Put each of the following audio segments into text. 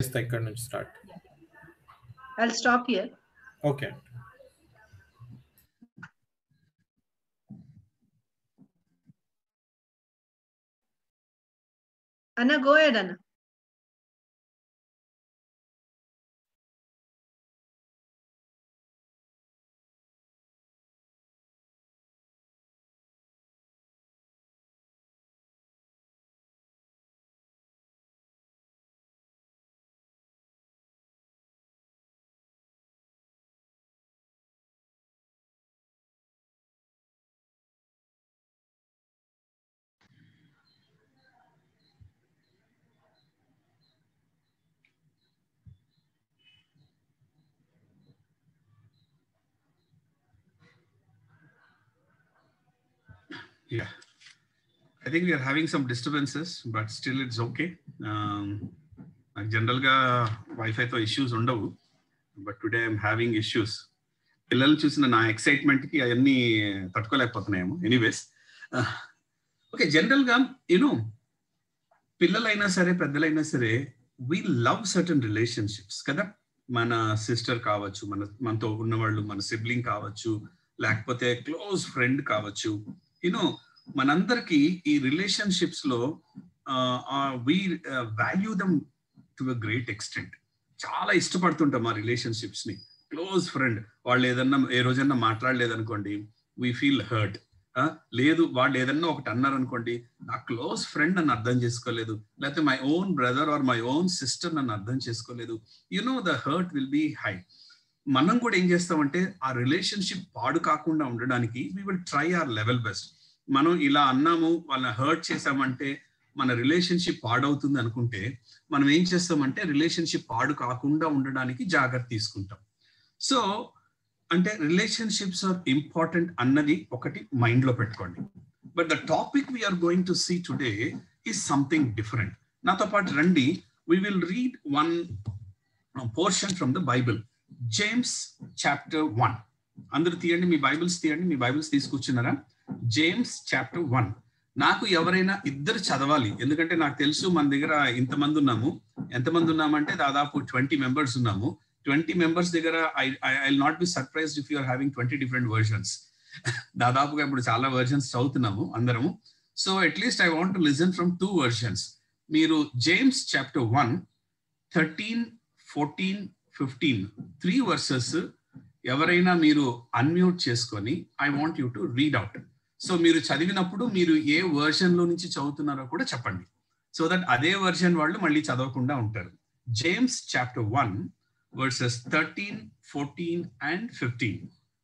చేస్తా ఇక్కడ నుంచి start I'll stop here. Okay Anna, go ahead, Anna. Yeah. I think we are having some disturbances, but still it's okay. Um, నాకు జనరల్గా వైఫైతో issues ఉండవు but today I'm having issues పిల్లలు చూసిన నా ఎక్సైట్మెంట్కి అవన్నీ తట్టుకోలేకపోతున్నాయేమో ఎనీవేస్ ఓకే జనరల్గా యూనో పిల్లలైనా సరే పెద్దలైనా సరే వీ లవ్ సర్టన్ రిలేషన్షిప్స్ కదా మన సిస్టర్ కావచ్చు మన మనతో ఉన్నవాళ్ళు మన సిబ్లింగ్ కావచ్చు లేకపోతే క్లోజ్ ఫ్రెండ్ కావచ్చు యూనో మనందరికి ఈ రిలేషన్షిప్స్ లో we value them to a great extent చాలా ఇష్టపడుతుంటాం ఆ రిలేషన్షిప్స్ ని క్లోజ్ ఫ్రెండ్ వాళ్ళు ఏదన్నా ఏ రోజన్నా మాట్లాడలేదనుకోండి వీ ఫీల్ హర్ట్ లేదు వాళ్ళు ఏదన్నా ఒకటి అన్నారు అనుకోండి నా క్లోజ్ ఫ్రెండ్ నన్ను అర్థం చేసుకోలేదు లేకపోతే my own brother or my own sister నన్ను అర్థం చేసుకోలేదు you know the hurt will be high మనం కూడా ఏం చేస్తామంటే ఆ రిలేషన్షిప్ పాడు కాకుండా ఉండడానికి we will try our level best మనం ఇలా అన్నాము వాళ్ళని హర్ట్ చేసామంటే మన రిలేషన్షిప్ పాడవుతుంది అనుకుంటే మనం ఏం చేస్తామంటే రిలేషన్షిప్ పాడు కాకుండా ఉండడానికి జాగ్రత్త తీసుకుంటాం సో అంటే రిలేషన్షిప్స్ ఆర్ ఇంపార్టెంట్ అన్నది ఒకటి మైండ్ లో పెట్టుకోండి but the topic we are going to see today is something different నాతో పాటు రండి we will read one portion from the Bible James chapter one అందరు తీయండి మీ బైబిల్స్ తీయండి మీ బైబిల్స్ తీసుకొచ్చినారా జేమ్స్ చాప్టర్ వన్ నాకు ఎవరైనా ఇద్దరు చదవాలి ఎందుకంటే నాకు తెలుసు మన దగ్గర ఇంతమంది ఉన్నాము ఎంతమంది ఉన్నామంటే దాదాపు ట్వంటీ మెంబర్స్ ఉన్నాము ట్వంటీ మెంబర్స్ దగ్గర I I not be surprised if you're having twenty different versions దాదాపుగా ఇప్పుడు చాలా వర్షన్స్ చదువుతున్నాము అందరము so at least I want to listen from two versions మీరు James chapter one thirteen fourteen fifteen three verses ఎవరైనా మీరు unmute చేసుకొని I want you to read out so మీరు చదివినప్పుడు మీరు ఏ వర్షన్ లో నుంచి చదువుతున్నారో కూడా చెప్పండి సో దట్ అదే వర్షన్ వాళ్ళు మళ్ళీ చదవకుండా ఉంటారు James chapter one verses thirteen fourteen and fifteen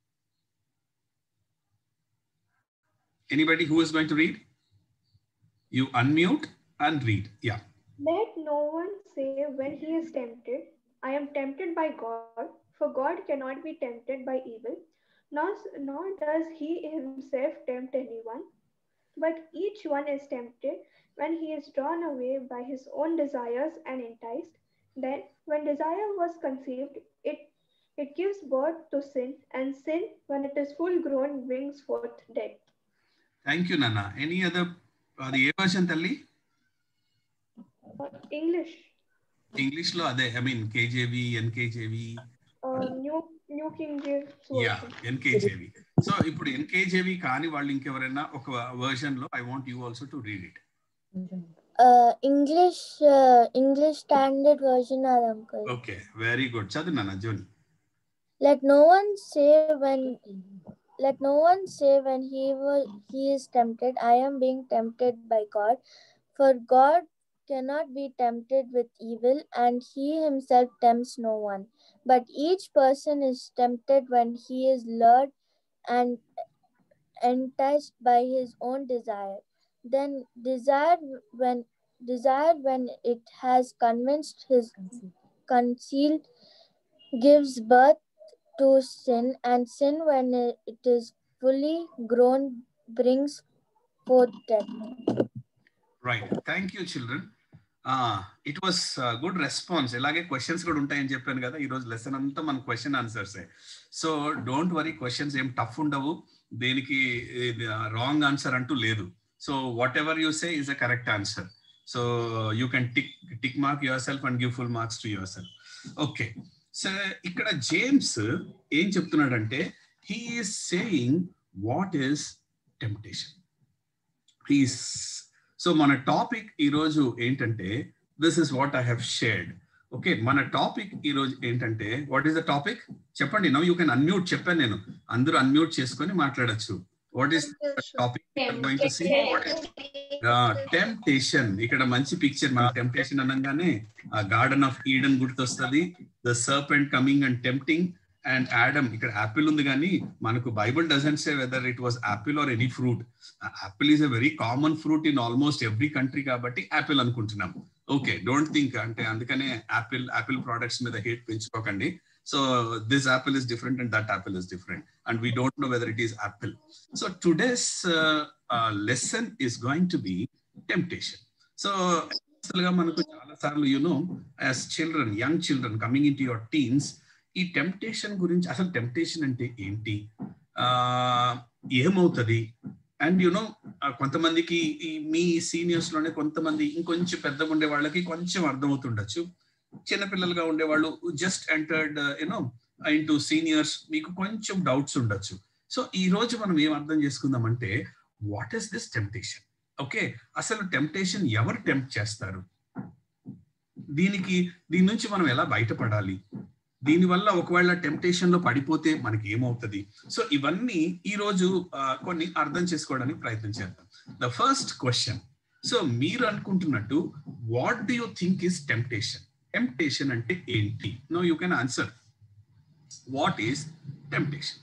anybody who is going to read you unmute and read yeah Let no one say when he is tempted, I am tempted by God, for God cannot be tempted by evil, nor, nor does he himself tempt anyone. But each one is tempted when he is drawn away by his own desires and enticed. Then, when desire was conceived, it, it gives birth to sin, and sin, when it is full grown, brings forth death. Thank you నాన్న any other అది ఏ version తల్లి Uh, English, English లో అదే I mean KJV NKJV uh, New, New King James yeah Version. NKJV so ఇప్పుడు ఎన్కేజేవి కాని వాళ్ళు ఇంకెవరైనా ఒక వర్షన్ లో I want you also to read it Uh, English, uh, English Standard Version, or uncle. Okay very good చదువు నాన్న Johnny Let no one say when, let no one say when he will, he is tempted, I am being tempted by God, for God cannot be tempted with evil, and he himself tempts no one. But each person is tempted when he is lured and enticed by his own desire. Then desire when desire when it has convinced his concealed gives birth to sin, and sin when it is fully grown brings forth death. Right thank you children it was good response ఇలాగే questions కూడా ఉంటాయని చెప్పాను కదా ఈ రోజు lesson అంతా మన question answers so don't worry questions ఏం టఫ్ ఉండవు దేనికి రాంగ్ ఆన్సర్ అంటూ లేదు so whatever you say is a correct answer so you can tick tick mark yourself and give full marks to yourself okay so ఇక్కడ జేమ్స్ ఏం చెప్తున్నాడంటే he is saying what is temptation he's so మన topic ఈరోజు ఏంటంటే this is what I have shared okay మన topic ఈరోజు ఏంటంటే వాట్ ఈస్ ద టాపిక్ చెప్పండి నో యూ కెన్ అన్మ్యూట్ చెప్పాను నేను అందరూ అన్మ్యూట్ చేసుకొని మాట్లాడచ్చు what is topic going to see temptation ఇక్కడ మంచి పిక్చర్ మన టెంప్టేషన్ అనగానే ఆ గార్డెన్ ఆఫ్ ఈడన్ గుర్తొస్తుంది the serpent coming and tempting and Adam ఇక్కడ యాపిల్ ఉంది కానీ మనకు Bible doesn't say whether it was apple or any fruit apple is a very common fruit in almost every country కాబట్టి apple అనుకుంటున్నాం okay don't think అంటే అందుకనే apple apple products మీద hate పెంచుకోకండి so this apple is different and that apple is different and we don't know whether it is apple so today's lesson is going to be temptation so గా మనకు చాలా సార్లు you know as children young children coming into your teens ఈ temptation గురించి అసలు temptation అంటే ఏంటి ఏమవుతుంది అండ్ యునో కొంతమందికి ఈ మీ సీనియర్స్ లోనే కొంతమంది ఇంకొంచెం పెద్దగా ఉండే వాళ్ళకి కొంచెం అర్థమవుతుండొచ్చు చిన్నపిల్లలుగా ఉండేవాళ్ళు just entered you know into seniors మీకు కొంచెం డౌట్స్ ఉండొచ్చు సో ఈ రోజు మనం ఏం అర్థం చేసుకుందామంటే what is this temptation okay అసలు టెంప్టేషన్ ఎవరు టెంప్ట్ చేస్తారు దీనికి దీని నుంచి మనం ఎలా బయటపడాలి దీనివల్ల ఒకవేళ టెంప్టేషన్ లో పడిపోతే మనకి ఏమవుతుంది సో ఇవన్నీ ఈ రోజు కొన్ని అర్థం చేసుకోవడానికి ప్రయత్నం చేద్దాం ద ఫస్ట్ క్వశ్చన్ సో మీరు అనుకుంటున్నట్టు what do you think is temptation temptation అంటే ఏంటి no you can answer what is temptation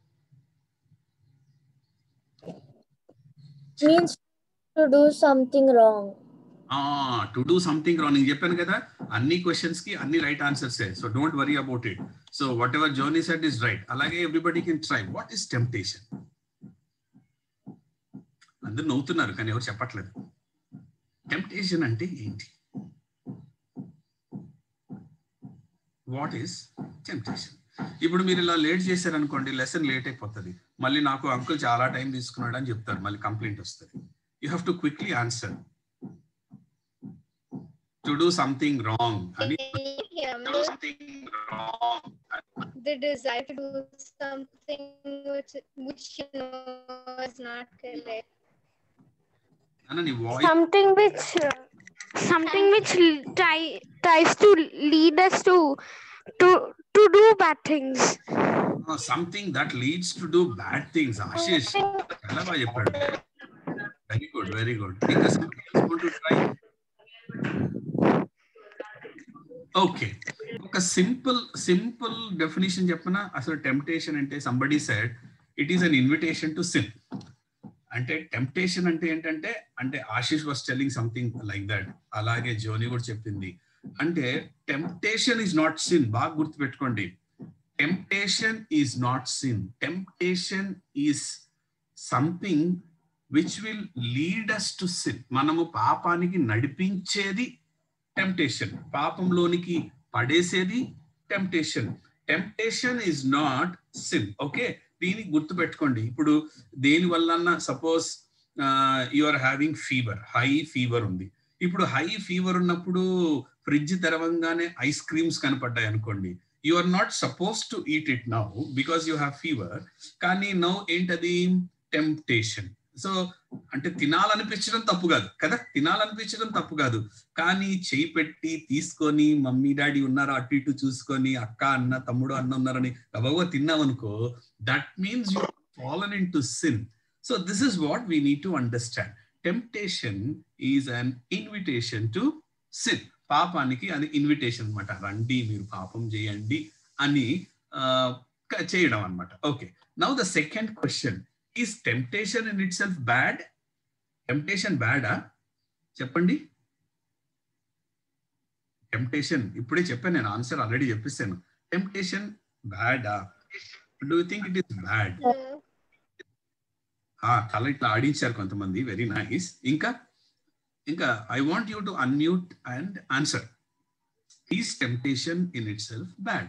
means to do something wrong. To do something wrong నేను చెప్పాను కదా అన్ని క్వశ్చన్స్ కి అన్ని right answers so don't worry about it so whatever Johnny said is right అలాగే everybody can try what is temptation అందరు నవ్వుతున్నారు కానీ ఎవరు చెప్పట్లేదు టెంప్టేషన్ అంటే ఏంటి వాట్ ఈస్ టెంప్టేషన్ ఇప్పుడు మీరు ఇలా లేట్ చేశారనుకోండి లెసన్ లేట్ అయిపోతుంది మళ్ళీ నాకు అంకుల్ చాలా టైం తీసుకున్నాడు అని చెప్తారు మళ్ళీ కంప్లైంట్ వస్తుంది you have to quickly answer to do something wrong అని do something wrong. the desire to do something which which you know is not correct. అన్న నీ voice something which uh, something which l- try, tries to lead us to to to do bad things something that leads to do bad things Ashish చాలా బాగా చెప్పాడు very good very good ఇంకా try okay ఒక simple simple definition చెప్పనా అసలు temptation అంటే somebody said it is an invitation to sin అంటే temptation అంటే ఏంటంటే అంటే Ashish was telling something like that అలాగే జోని కూడా చెప్పింది అంటే టెంప్టేషన్ ఈజ్ నాట్ సిన్ బాగా గుర్తుపెట్టుకోండి temptation is not sin temptation is something which will lead us to sin మనము పాపానికి నడిపించేది టెంప్టేషన్ పాపంలోనికి పడేసేది temptation temptation is not sin okay దీనికి గుర్తు పెట్టుకోండి ఇప్పుడు దేని వల్ల suppose you are having fever high fever ఉంది ఇప్పుడు హై ఫీవర్ ఉన్నప్పుడు ఫ్రిడ్జ్ తెరవంగానే ఐస్ క్రీమ్స్ కనపడ్డాయి అనుకోండి you are not suppose to eat it now because you have fever కానీ నౌ ఏంటది టెంప్టేషన్ సో అంటే తినాలనిపించడం తప్పు కాదు కదా తినాలనిపించడం తప్పు కాదు కానీ చేయి పెట్టి తీసుకొని మమ్మీ డాడీ ఉన్నారా అటు ఇటు చూసుకొని అక్క అన్న తమ్ముడు అన్న ఉన్నారని గబగబా తిన్నామనుకో that means you fallen in to sin so this is what we need to understand temptation is an invitation to sin పాపానికి అది ఇన్విటేషన్ అనమాట రండి మీరు పాపం చేయండి అని చేయడం అనమాట okay now the second question is temptation in itself bad temptation బ్యాడా చెప్పండి టెంప్టేషన్ ఇప్పుడే చెప్పాను నేను ఆన్సర్ ఆల్రెడీ చెప్పేసాను టెంప్టేషన్ బ్యాడా do think it is bad తల ఇట్లా ఆడించారు కొంతమంది వెరీ నైస్ ఇంకా ఇంకా I want you to unmute and answer is temptation in itself bad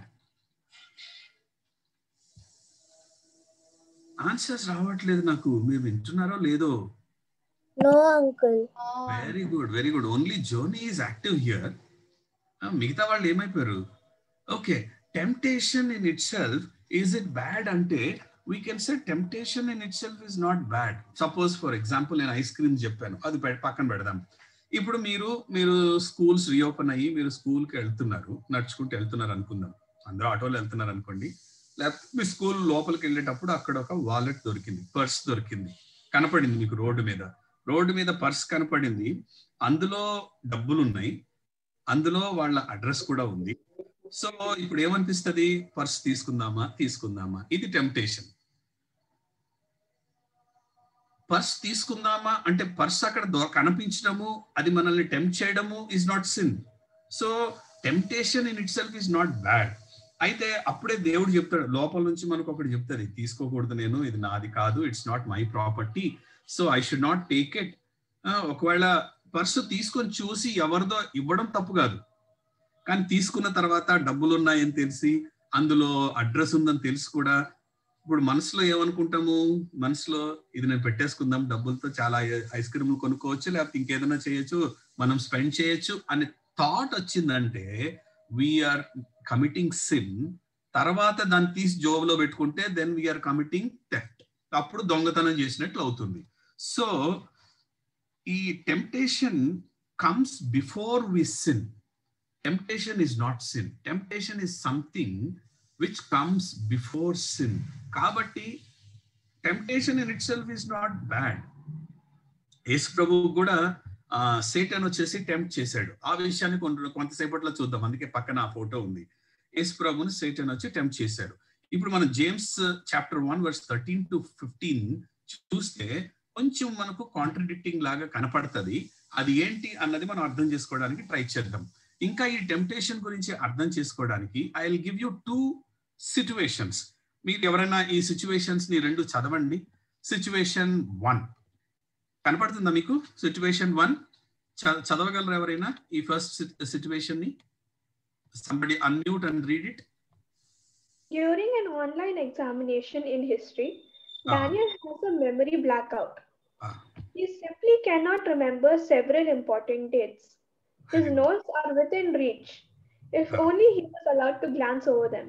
answers రావట్లేదు నాకు మీరు వింటున్నారో లేదో No, uncle. Very good very good only Johnny is active here మిగతా వాళ్ళు ఏమైపోయారు okay temptation in itself is it bad అంటే we can say temptation in itself is not bad suppose for example నేను ice cream చెప్పాను అది పె- పక్కన పెడదాం ఇప్పుడు మీరు మీరు స్కూల్స్ రీఓపెన్ అయ్యి మీరు స్కూల్కి వెళ్తున్నారు నడుచుకుంటూ వెళ్తున్నారు అనుకుందాం అందరూ ఆటోలో వెళ్తున్నారు అనుకోండి లేకపోతే మీ స్కూల్ లోపలికి వెళ్ళేటప్పుడు అక్కడ ఒక వాలెట్ దొరికింది పర్స్ దొరికింది కనపడింది మీకు రోడ్డు మీద రోడ్డు మీద పర్స్ కనపడింది అందులో డబ్బులు ఉన్నాయి అందులో వాళ్ళ అడ్రస్ కూడా ఉంది సో ఇప్పుడు ఏమనిపిస్తుంది పర్స్ తీసుకుందామా తీసుకుందామా ఇది టెంప్టేషన్ పర్స్ తీసుకుందామా అంటే పర్స్ అక్కడ దొ- కనిపించడము అది మనల్ని టెంప్ట్ చేయడము is not sin so temptation in itself is not bad అయితే అప్పుడే దేవుడు చెప్తాడు లోపల నుంచి మనకు ఒకటి చెప్తుంది తీసుకోకూడదు నేను ఇది నాది కాదు it's not my property so I should not take it ఒకవేళ పర్సు తీసుకొని చూసి ఎవరిదో ఇవ్వడం తప్పు కాదు కానీ తీసుకున్న తర్వాత డబ్బులు ఉన్నాయని తెలిసి అందులో అడ్రస్ ఉందని తెలిసి కూడా ఇప్పుడు మనసులో ఏమనుకుంటాము మనసులో ఇది నేను పెట్టేసుకుందాం డబ్బులతో చాలా ఐస్ క్రీమ్లు కొనుక్కోవచ్చు లేకపోతే ఇంకేదైనా చేయొచ్చు మనం స్పెండ్ చేయొచ్చు అనే థాట్ వచ్చిందంటే వీఆర్ కమిటింగ్ సిన్ తర్వాత దాన్ని తీసి జోబులో పెట్టుకుంటే దెన్ వీఆర్ కమిటింగ్ థెఫ్ట్ అప్పుడు దొంగతనం చేసినట్లు అవుతుంది సో ఈ temptation comes before we sin temptation is not sin temptation is something which comes before sin కాబట్టి temptation in itself is not bad Yesu ప్రభు కూడా సేటన్ వచ్చేసి టెంప్ట్ చేశాడు ఆ విషయాన్ని కొంత కొంతసేపట్లో చూద్దాం అందుకే పక్కన ఆ ఫోటో ఉంది యేసు ప్రభుని సేటన్ వచ్చి టెంప్ట్ చేశాడు ఇప్పుడు మనం James chapter one verse thirteen to fifteen చూస్తే కొంచెం మనకు కాంట్రడిక్టింగ్ లాగా కనపడుతుంది అది ఏంటి అన్నది మనం అర్థం చేసుకోవడానికి ట్రై చేద్దాం ఇంకా ఈ టెంప్టేషన్ గురించి అర్థం చేసుకోవడానికి I will give you two situations మీరు ఎవరైనా ఈ సిచ్యువేషన్స్ ని రెండు చదవండి సిచ్యువేషన్ వన్ కనపడుతుందా మీకు సిచ్యువేషన్ వన్ చదవగలరు ఎవరైనా ఈ ఫస్ట్ సిచ్యువేషన్ ని somebody unmute and read it During an online examination in history, Ah. Daniel has a memory blackout. Ah. He simply cannot remember several important dates. His notes are within reach. If Ah. only he was allowed to glance over them.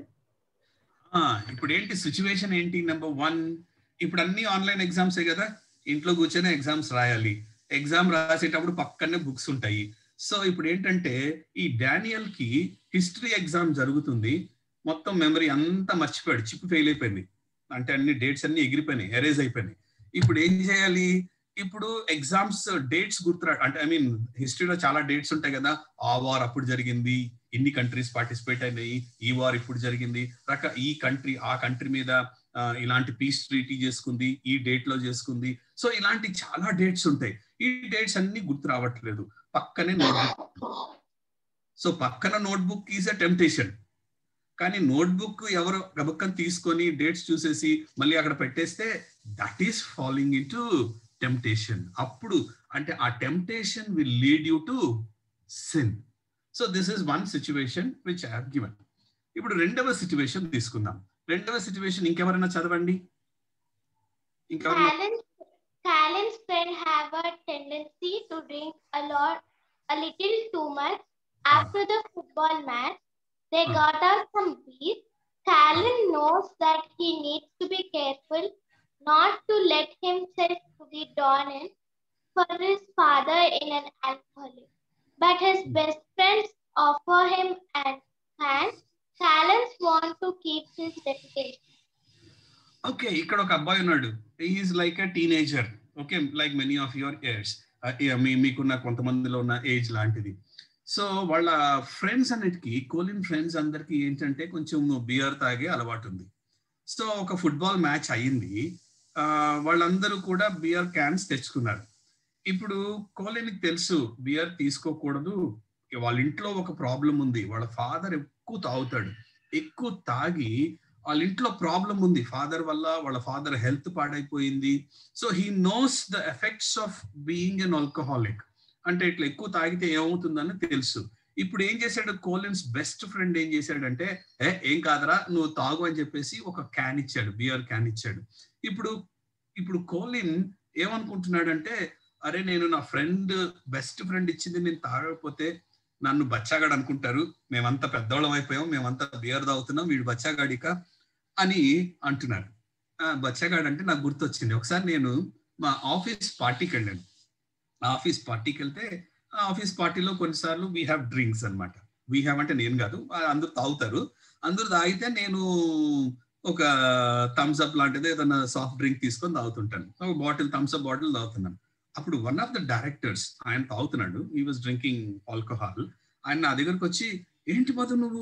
ఇప్పుడు ఏంటి situation ఏంటి number one ఇప్పుడు అన్ని online ఎగ్జామ్సే కదా ఇంట్లో కూర్చొని exams రాయాలి exam రాసేటప్పుడు పక్కనే బుక్స్ ఉంటాయి సో ఇప్పుడు ఏంటంటే ఈ డానియల్ కి హిస్టరీ ఎగ్జామ్ జరుగుతుంది మొత్తం మెమరీ అంతా మర్చిపోయాడు చిప్ ఫెయిల్ అయిపోయింది అంటే అన్ని డేట్స్ అన్ని ఎగిరిపోయినాయి ఎరేజ్ అయిపోయినాయి ఇప్పుడు ఏం చేయాలి ఇప్పుడు ఎగ్జామ్స్ డేట్స్ గుర్తురా అంటే ఐ మీన్ హిస్టరీలో చాలా డేట్స్ ఉంటాయి కదా ఆ వార్ అప్పుడు జరిగింది ఇన్ని కంట్రీస్ పార్టిసిపేట్ అయినాయి ఈ వార్ ఇప్పుడు జరిగింది రక ఈ కంట్రీ ఆ కంట్రీ మీద ఆ, ఇలాంటి పీస్ ట్రీటీ చేసుకుంది ఈ డేట్ లో చేసుకుంది సో ఇలాంటి చాలా డేట్స్ ఉంటాయి ఈ డేట్స్ అన్ని గుర్తు రావట్లేదు పక్కనే నోట్బుక్ సో పక్కన నోట్బుక్ ఈజ్ అ టెంప్టేషన్ కానీ నోట్బుక్ ఎవరు గబక్కని తీసుకొని డేట్స్ చూసేసి మళ్ళీ అక్కడ పెట్టేస్తే that is following in into temptation అప్పుడు అంటే ఆ temptation will lead you to sin so this is one situation which I have given ఇప్పుడు రెండవ సిచ్యువేషన్ తీసుకుందాం రెండవ సిచ్యువేషన్ ఇంకెవరైనా చదవండి ఇంకెవరైనా Callan's, Callan's friend have a tendency to drink a lot, a little too much. After the football match, they Ah. got out some beer. Callan knows that he needs to be careful not to let himself to be drawn in for his father in an alcoholic. But his best friends offer him an hand. Callan's want to keep his reputation. Okay ఇక్కడ ఒక అబ్బాయి ఉన్నాడు is like a teenager okay like many of your years మీ మీకున్న కొంతమందిలో ఉన్న age లాంటిది so వాళ్ళ ఫ్రెండ్స్ అన్నిటికీ కోలిన్ ఫ్రెండ్స్ అందరికి ఏంటంటే కొంచెం బియర్ తాగే అలవాటు ఉంది సో ఒక ఫుట్బాల్ మ్యాచ్ అయ్యింది ఆ, వాళ్ళందరూ కూడా బియర్ క్యాన్స్ తెచ్చుకున్నారు ఇప్పుడు కోలిన్కి తెలుసు బియర్ తీసుకోకూడదు వాళ్ళ ఇంట్లో ఒక ప్రాబ్లం ఉంది వాళ్ళ ఫాదర్ ఎక్కువ తాగుతాడు ఎక్కువ తాగి వాళ్ళ ఇంట్లో ప్రాబ్లం ఉంది ఫాదర్ వల్ల వాళ్ళ ఫాదర్ హెల్త్ పాడైపోయింది so he knows the effects of being an alcoholic అంటే ఇట్లా ఎక్కువ తాగితే ఏమవుతుందని తెలుసు ఇప్పుడు ఏం చేశాడు కోలిన్స్ బెస్ట్ ఫ్రెండ్ ఏం చేశాడంటే ఏ ఏం కాదరా నువ్వు తాగు అని చెప్పేసి ఒక క్యాన్ ఇచ్చాడు బియర్ క్యాన్ ఇచ్చాడు ఇప్పుడు ఇప్పుడు కోలిన్ ఏమనుకుంటున్నాడంటే అరే నేను నా ఫ్రెండ్ బెస్ట్ ఫ్రెండ్ ఇచ్చింది నేను తాగకపోతే నన్ను బచ్చాగాడు అనుకుంటారు మేమంతా పెద్దోళ్ళం అయిపోయాం మేమంతా బియర్ తాగుతున్నాం వీడు బచ్చాగాడిక అని అంటున్నారు ఆ, బచ్చాగాడు అంటే నాకు గుర్తొచ్చింది ఒకసారి నేను మా ఆఫీస్ పార్టీకి వెళ్ళాను ఆఫీస్ పార్టీకి వెళ్తే ఆ ఆఫీస్ పార్టీలో కొన్నిసార్లు వీ హ్యావ్ డ్రింక్స్ అన్నమాట వీ హ్యావ్ అంటే నేను కాదు ఆ, అందరూ తాగుతారు అందరూ తాగితే నేను ఒక థమ్స్ అప్ లాంటిది ఏదైనా సాఫ్ట్ డ్రింక్ తీసుకొని తాగుతుంటాను ఒక బాటిల్ థమ్స్ అప్ బాటిల్ తాగుతున్నాను అప్పుడు వన్ ఆఫ్ ద డైరెక్టర్స్ ఆయన తాగుతున్నాడు ఈ వాజ్ డ్రింకింగ్ ఆల్కహాల్ ఆయన నా దగ్గరకు వచ్చి ఏంటి మధు నువ్వు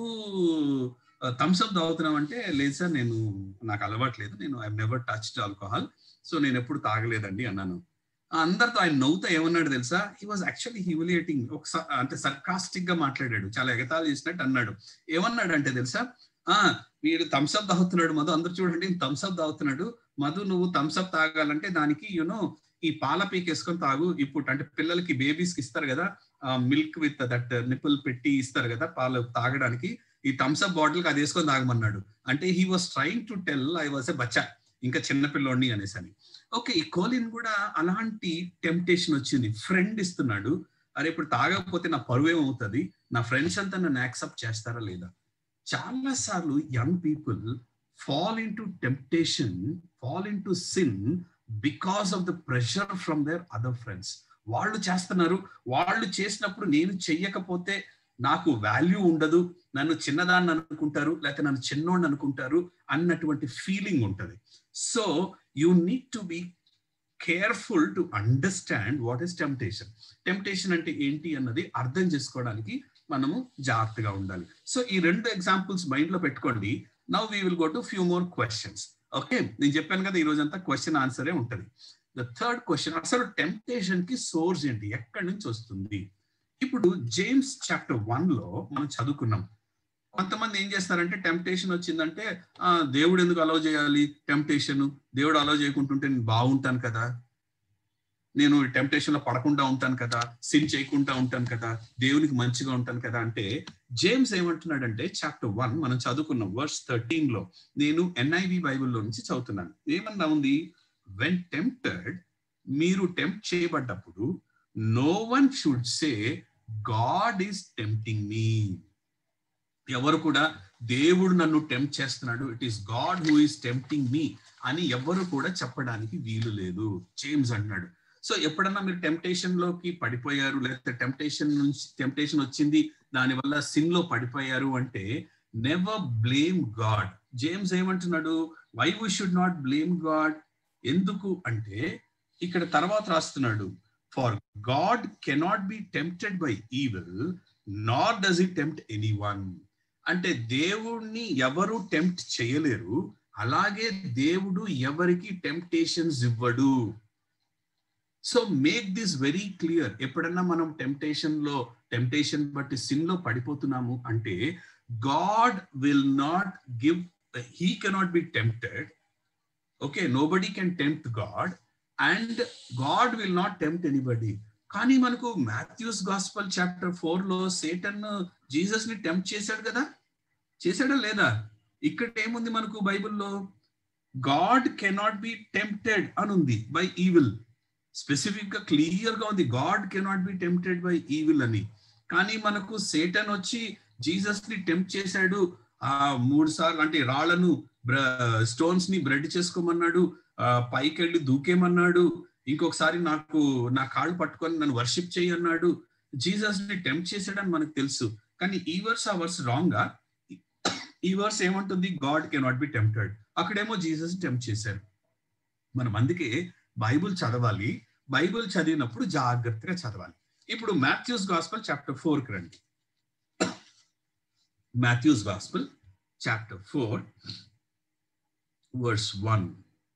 థమ్స్ అప్ తాగుతున్నావు అంటే లేదు సార్ నేను నాకు అలవాటు లేదు నేను I never touched alcohol so నేను ఎప్పుడు తాగలేదండి అన్నాను ఆ అందరితో ఆయన నవ్వుతా ఏమన్నాడు తెలుసా హీ వాజ్ యాక్చువల్లీ హ్యూమిలియేటింగ్ ఒక స- అంటే సర్కాస్టిక్ గా మాట్లాడాడు చాలా ఎగతాళి చేసినట్టు అన్నాడు ఏమన్నాడు అంటే తెలుసా ఆ వీడు థమ్స్అప్ తాగుతున్నాడు మధు అందరు చూడండి థమ్స్అప్ తాగుతున్నాడు మధు నువ్వు థమ్స్అప్ తాగాలంటే దానికి యూనో ఈ పాల పీకేసుకొని తాగు ఇప్పుడు అంటే పిల్లలకి బేబీస్ కి ఇస్తారు కదా మిల్క్ విత్ దట్ నిపుల్ పెట్టి ఇస్తారు కదా పాలు తాగడానికి ఈ థమ్స్అప్ బాటిల్ కి అది వేసుకొని తాగమన్నాడు అంటే he was trying to tell I was a బచ్చా ఇంకా చిన్న పిల్లోడిని అనేసి అని ఓకే ఈ కోలిన్ కూడా అలాంటి టెంప్టేషన్ వచ్చింది ఫ్రెండ్ ఇస్తున్నాడు అరే ఇప్పుడు తాగకపోతే నా పరువు ఏమవుతుంది నా ఫ్రెండ్స్ అంతా నన్ను యాక్సెప్ట్ చేస్తారా లేదా చాలా సార్లు young people fall into temptation fall in to sin because of the pressure from their other friends వాళ్ళు చేస్తున్నారు వాళ్ళు చేసినప్పుడు నేను చెయ్యకపోతే నాకు వాల్యూ ఉండదు నన్ను చిన్నదాన్ని అనుకుంటారు లేకపోతే నన్ను చిన్నోడిని అనుకుంటారు అన్నటువంటి ఫీలింగ్ ఉంటది so you need to be careful to understand what is temptation temptation అంటే ఏంటి అన్నది అర్థం చేసుకోవడానికి మనము జాగ్రత్తగా ఉండాలి సో ఈ రెండు ఎగ్జాంపుల్స్ మైండ్ లో పెట్టుకోండి now we will go to few more questions okay నేను చెప్పాను కదా ఈ రోజంతా క్వశ్చన్ ఆన్సరే ఉంటది ద థర్డ్ క్వశ్చన్ అసలు టెంప్టేషన్ కి సోర్స్ ఏంటి ఎక్కడి నుంచి వస్తుంది ఇప్పుడు జేమ్స్ చాప్టర్ వన్ లో మనం చదువుకున్నాం కొంతమంది ఏం చేస్తారంటే టెంప్టేషన్ వచ్చిందంటే ఆ దేవుడు ఎందుకు అలౌ చేయాలి టెంప్టేషన్ దేవుడు అలౌ చేయకుంటుంటే నేను బాగుంటాను కదా నేను టెంప్టేషన్ లో పడకుండా ఉంటాను కదా సిన్ చేయకుండా ఉంటాను కదా దేవునికి మంచిగా ఉంటాను కదా అంటే జేమ్స్ ఏమంటున్నాడంటే చాప్టర్ వన్ మనం చదువుకున్నాం వర్స్ థర్టీన్ లో నేను ఎన్ఐవి బైబిల్లో నుంచి చదువుతున్నాను ఏమన్నా ఉంది వెన్ టెంప్టెడ్ మీరు టెంప్ట్ చేయబడ్డప్పుడు no one should say God is tempting me ఎవరు కూడా దేవుడు నన్ను టెంప్ట్ చేస్తున్నాడు it is God who is tempting me అని ఎవరు కూడా చెప్పడానికి వీలు లేదు జేమ్స్ అన్నాడు సో ఎప్పుడన్నా మీరు టెంప్టేషన్ లోకి పడిపోయారు లేకపోతే టెంప్టేషన్ నుంచి టెంప్టేషన్ వచ్చింది దానివల్ల సిన్ లో పడిపోయారు అంటే నెవర్ బ్లేమ్ గాడ్ జేమ్స్ ఏమంటున్నాడు why we should not blame God ఎందుకు అంటే ఇక్కడ తర్వాత రాస్తున్నాడు for God cannot be tempted by evil not does it tempt anyone అంటే దేవుణ్ణి ఎవరు టెంప్ట్ చేయలేరు అలాగే దేవుడు ఎవరికి టెంప్టేషన్స్ ఇవ్వడు so make this very clear ఎప్పుడన్నా మనం టెంప్టేషన్ లో టెంప్టేషన్ బట్టి సిన్ లో పడిపోతున్నాము అంటే God will not give he cannot be tempted okay nobody can tempt God and God will not tempt anybody కానీ మనకు మాథ్యూస్ గాస్పల్ చాప్టర్ ఫోర్ లో సేటన్ జీసస్ ని టెంప్ట్ చేశాడు కదా చేశాడా లేదా ఇక్కడ ఏముంది మనకు బైబిల్లో గాడ్ కెనాట్ బి టెంప్టెడ్ అని ఉంది బై ఈవిల్ స్పెసిఫిక్ గా క్లియర్ గా ఉంది God cannot be tempted by evil అని కానీ మనకు సేటన్ వచ్చి జీసస్ ని టెంప్ట్ చేశాడు ఆ మూడు సార్లు అంటే రాళ్లను స్టోన్స్ ని బ్రెడ్ చేసుకోమన్నాడు ఆ పైకి వెళ్ళి దూకేమన్నాడు ఇంకొకసారి నాకు నా కాళ్ళు పట్టుకొని నన్ను వర్షిప్ చేయి అన్నాడు జీసస్ ని టెంప్ట్ చేశాడని మనకు తెలుసు కానీ ఈ వర్స్ ఆ వర్స్ రాంగ్ ఈ వర్స్ ఏమంటుంది గాడ్ కెనాట్ బి టెంప్టెడ్ అక్కడేమో జీసస్ టెంప్ట్ చేశారు మనం అందుకే బైబుల్ చదవాలి బైబుల్ చదివినప్పుడు జాగ్రత్తగా చదవాలి ఇప్పుడు మాథ్యూస్ గాస్పల్ చాప్టర్ ఫోర్ కి రండి Matthew's gospel chapter four verse one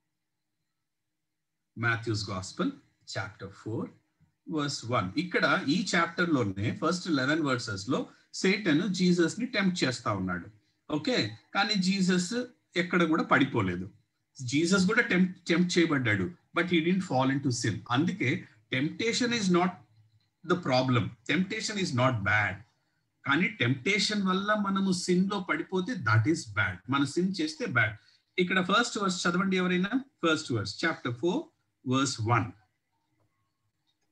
Matthew's gospel chapter four verse one ఇక్కడ ఈ చాప్టర్ లోనే ఫస్ట్ లెవెన్ వర్సెస్ లో సేటన్ జీసస్ ని టెంప్ట్ చేస్తా ఉన్నాడు ఓకే కానీ జీసస్ ఎక్కడ కూడా పడిపోలేదు జీసస్ కూడా టెంప్ట్ టెంప్ట్ చేయబడ్డాడు but he didn't fall in to sin అందుకే temptation is not the problem temptation is not bad కానీ టెంప్టేషన్ వల్ల మనము సిన్ లో పడిపోతే దట్ ఈస్ బ్యాడ్ మన సిన్ చేస్తే బ్యాడ్ ఇక్కడ ఫస్ట్ వర్స్ చదవండి ఎవరైనా first verse chapter four verse one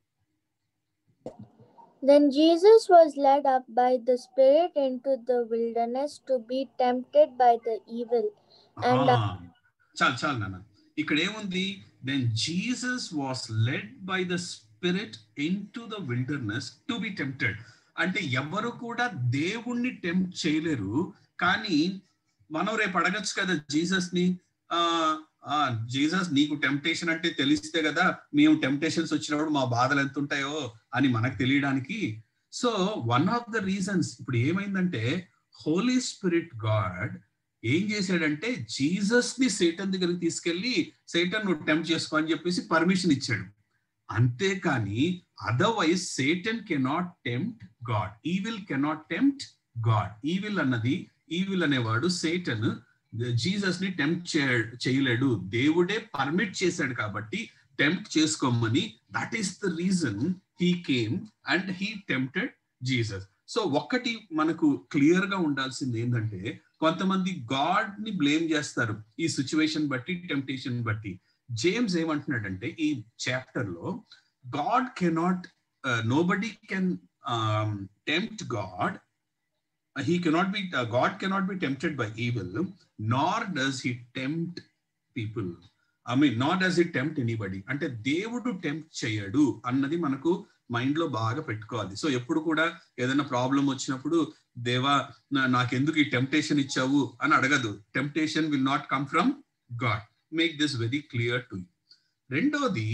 Then Jesus was led up by the Spirit into the wilderness to be tempted by the evil. And Ah, చాలు చాలు నాన్న ఇక్కడ ఏముంది then Jesus was led by the spirit into the wilderness to be tempted అంటే ఎవరు కూడా దేవుణ్ణి tempt చేయలేరు కానీ మనం రేపు అడగచ్చు కదా జీసస్ ని ఆ ఆ జీసస్ నీకు టెంప్టేషన్ అంటే తెలిస్తే కదా మేము టెంప్టేషన్స్ వచ్చినప్పుడు మా బాధలు ఎంత ఉంటాయో అని మనకు తెలియడానికి so one of the reasons ఇప్పుడు ఏమైందంటే హోలీ స్పిరిట్ గాడ్ ఏం చేశాడంటే జీసస్ ని సేటన్ దగ్గరికి తీసుకెళ్లి సేటన్ నువ్వు టెంప్ట్ చేసుకో అని చెప్పేసి పర్మిషన్ ఇచ్చాడు అంతేకాని otherwise Satan cannot tempt God evil cannot tempt God evil అన్నది ఈవిల్ అనేవాడు సేటన్ జీసస్ ని టెంప్ట్ చేయలేడు దేవుడే పర్మిట్ చేశాడు కాబట్టి టెంప్ట్ చేసుకోమని that is the reason he came and he tempted Jesus so ఒక్కటి మనకు క్లియర్ గా ఉండాల్సింది ఏంటంటే కొంతమంది గాడ్ ని బ్లేమ్ చేస్తారు ఈ సిచ్యువేషన్ బట్టి టెంప్టేషన్ బట్టి జేమ్స్ ఏమంటున్నాడంటే ఈ చాప్టర్ లో God cannot nobody can tempt God he cannot be uh, god cannot be tempted by evil nor does he tempt people I mean not as it tempt anybody అంటే దేవుడు tempt చేయడు అన్నది మనకు mind లో బాగా పెట్టుకోవాలి so ఎప్పుడు కూడా ఏదైనా ప్రాబ్లం వచ్చినప్పుడు దేవా నా- నాకెందుకు ఈ టెంప్టేషన్ ఇచ్చావు అని అడగదు temptation will not come from God make this very clear to రెండోది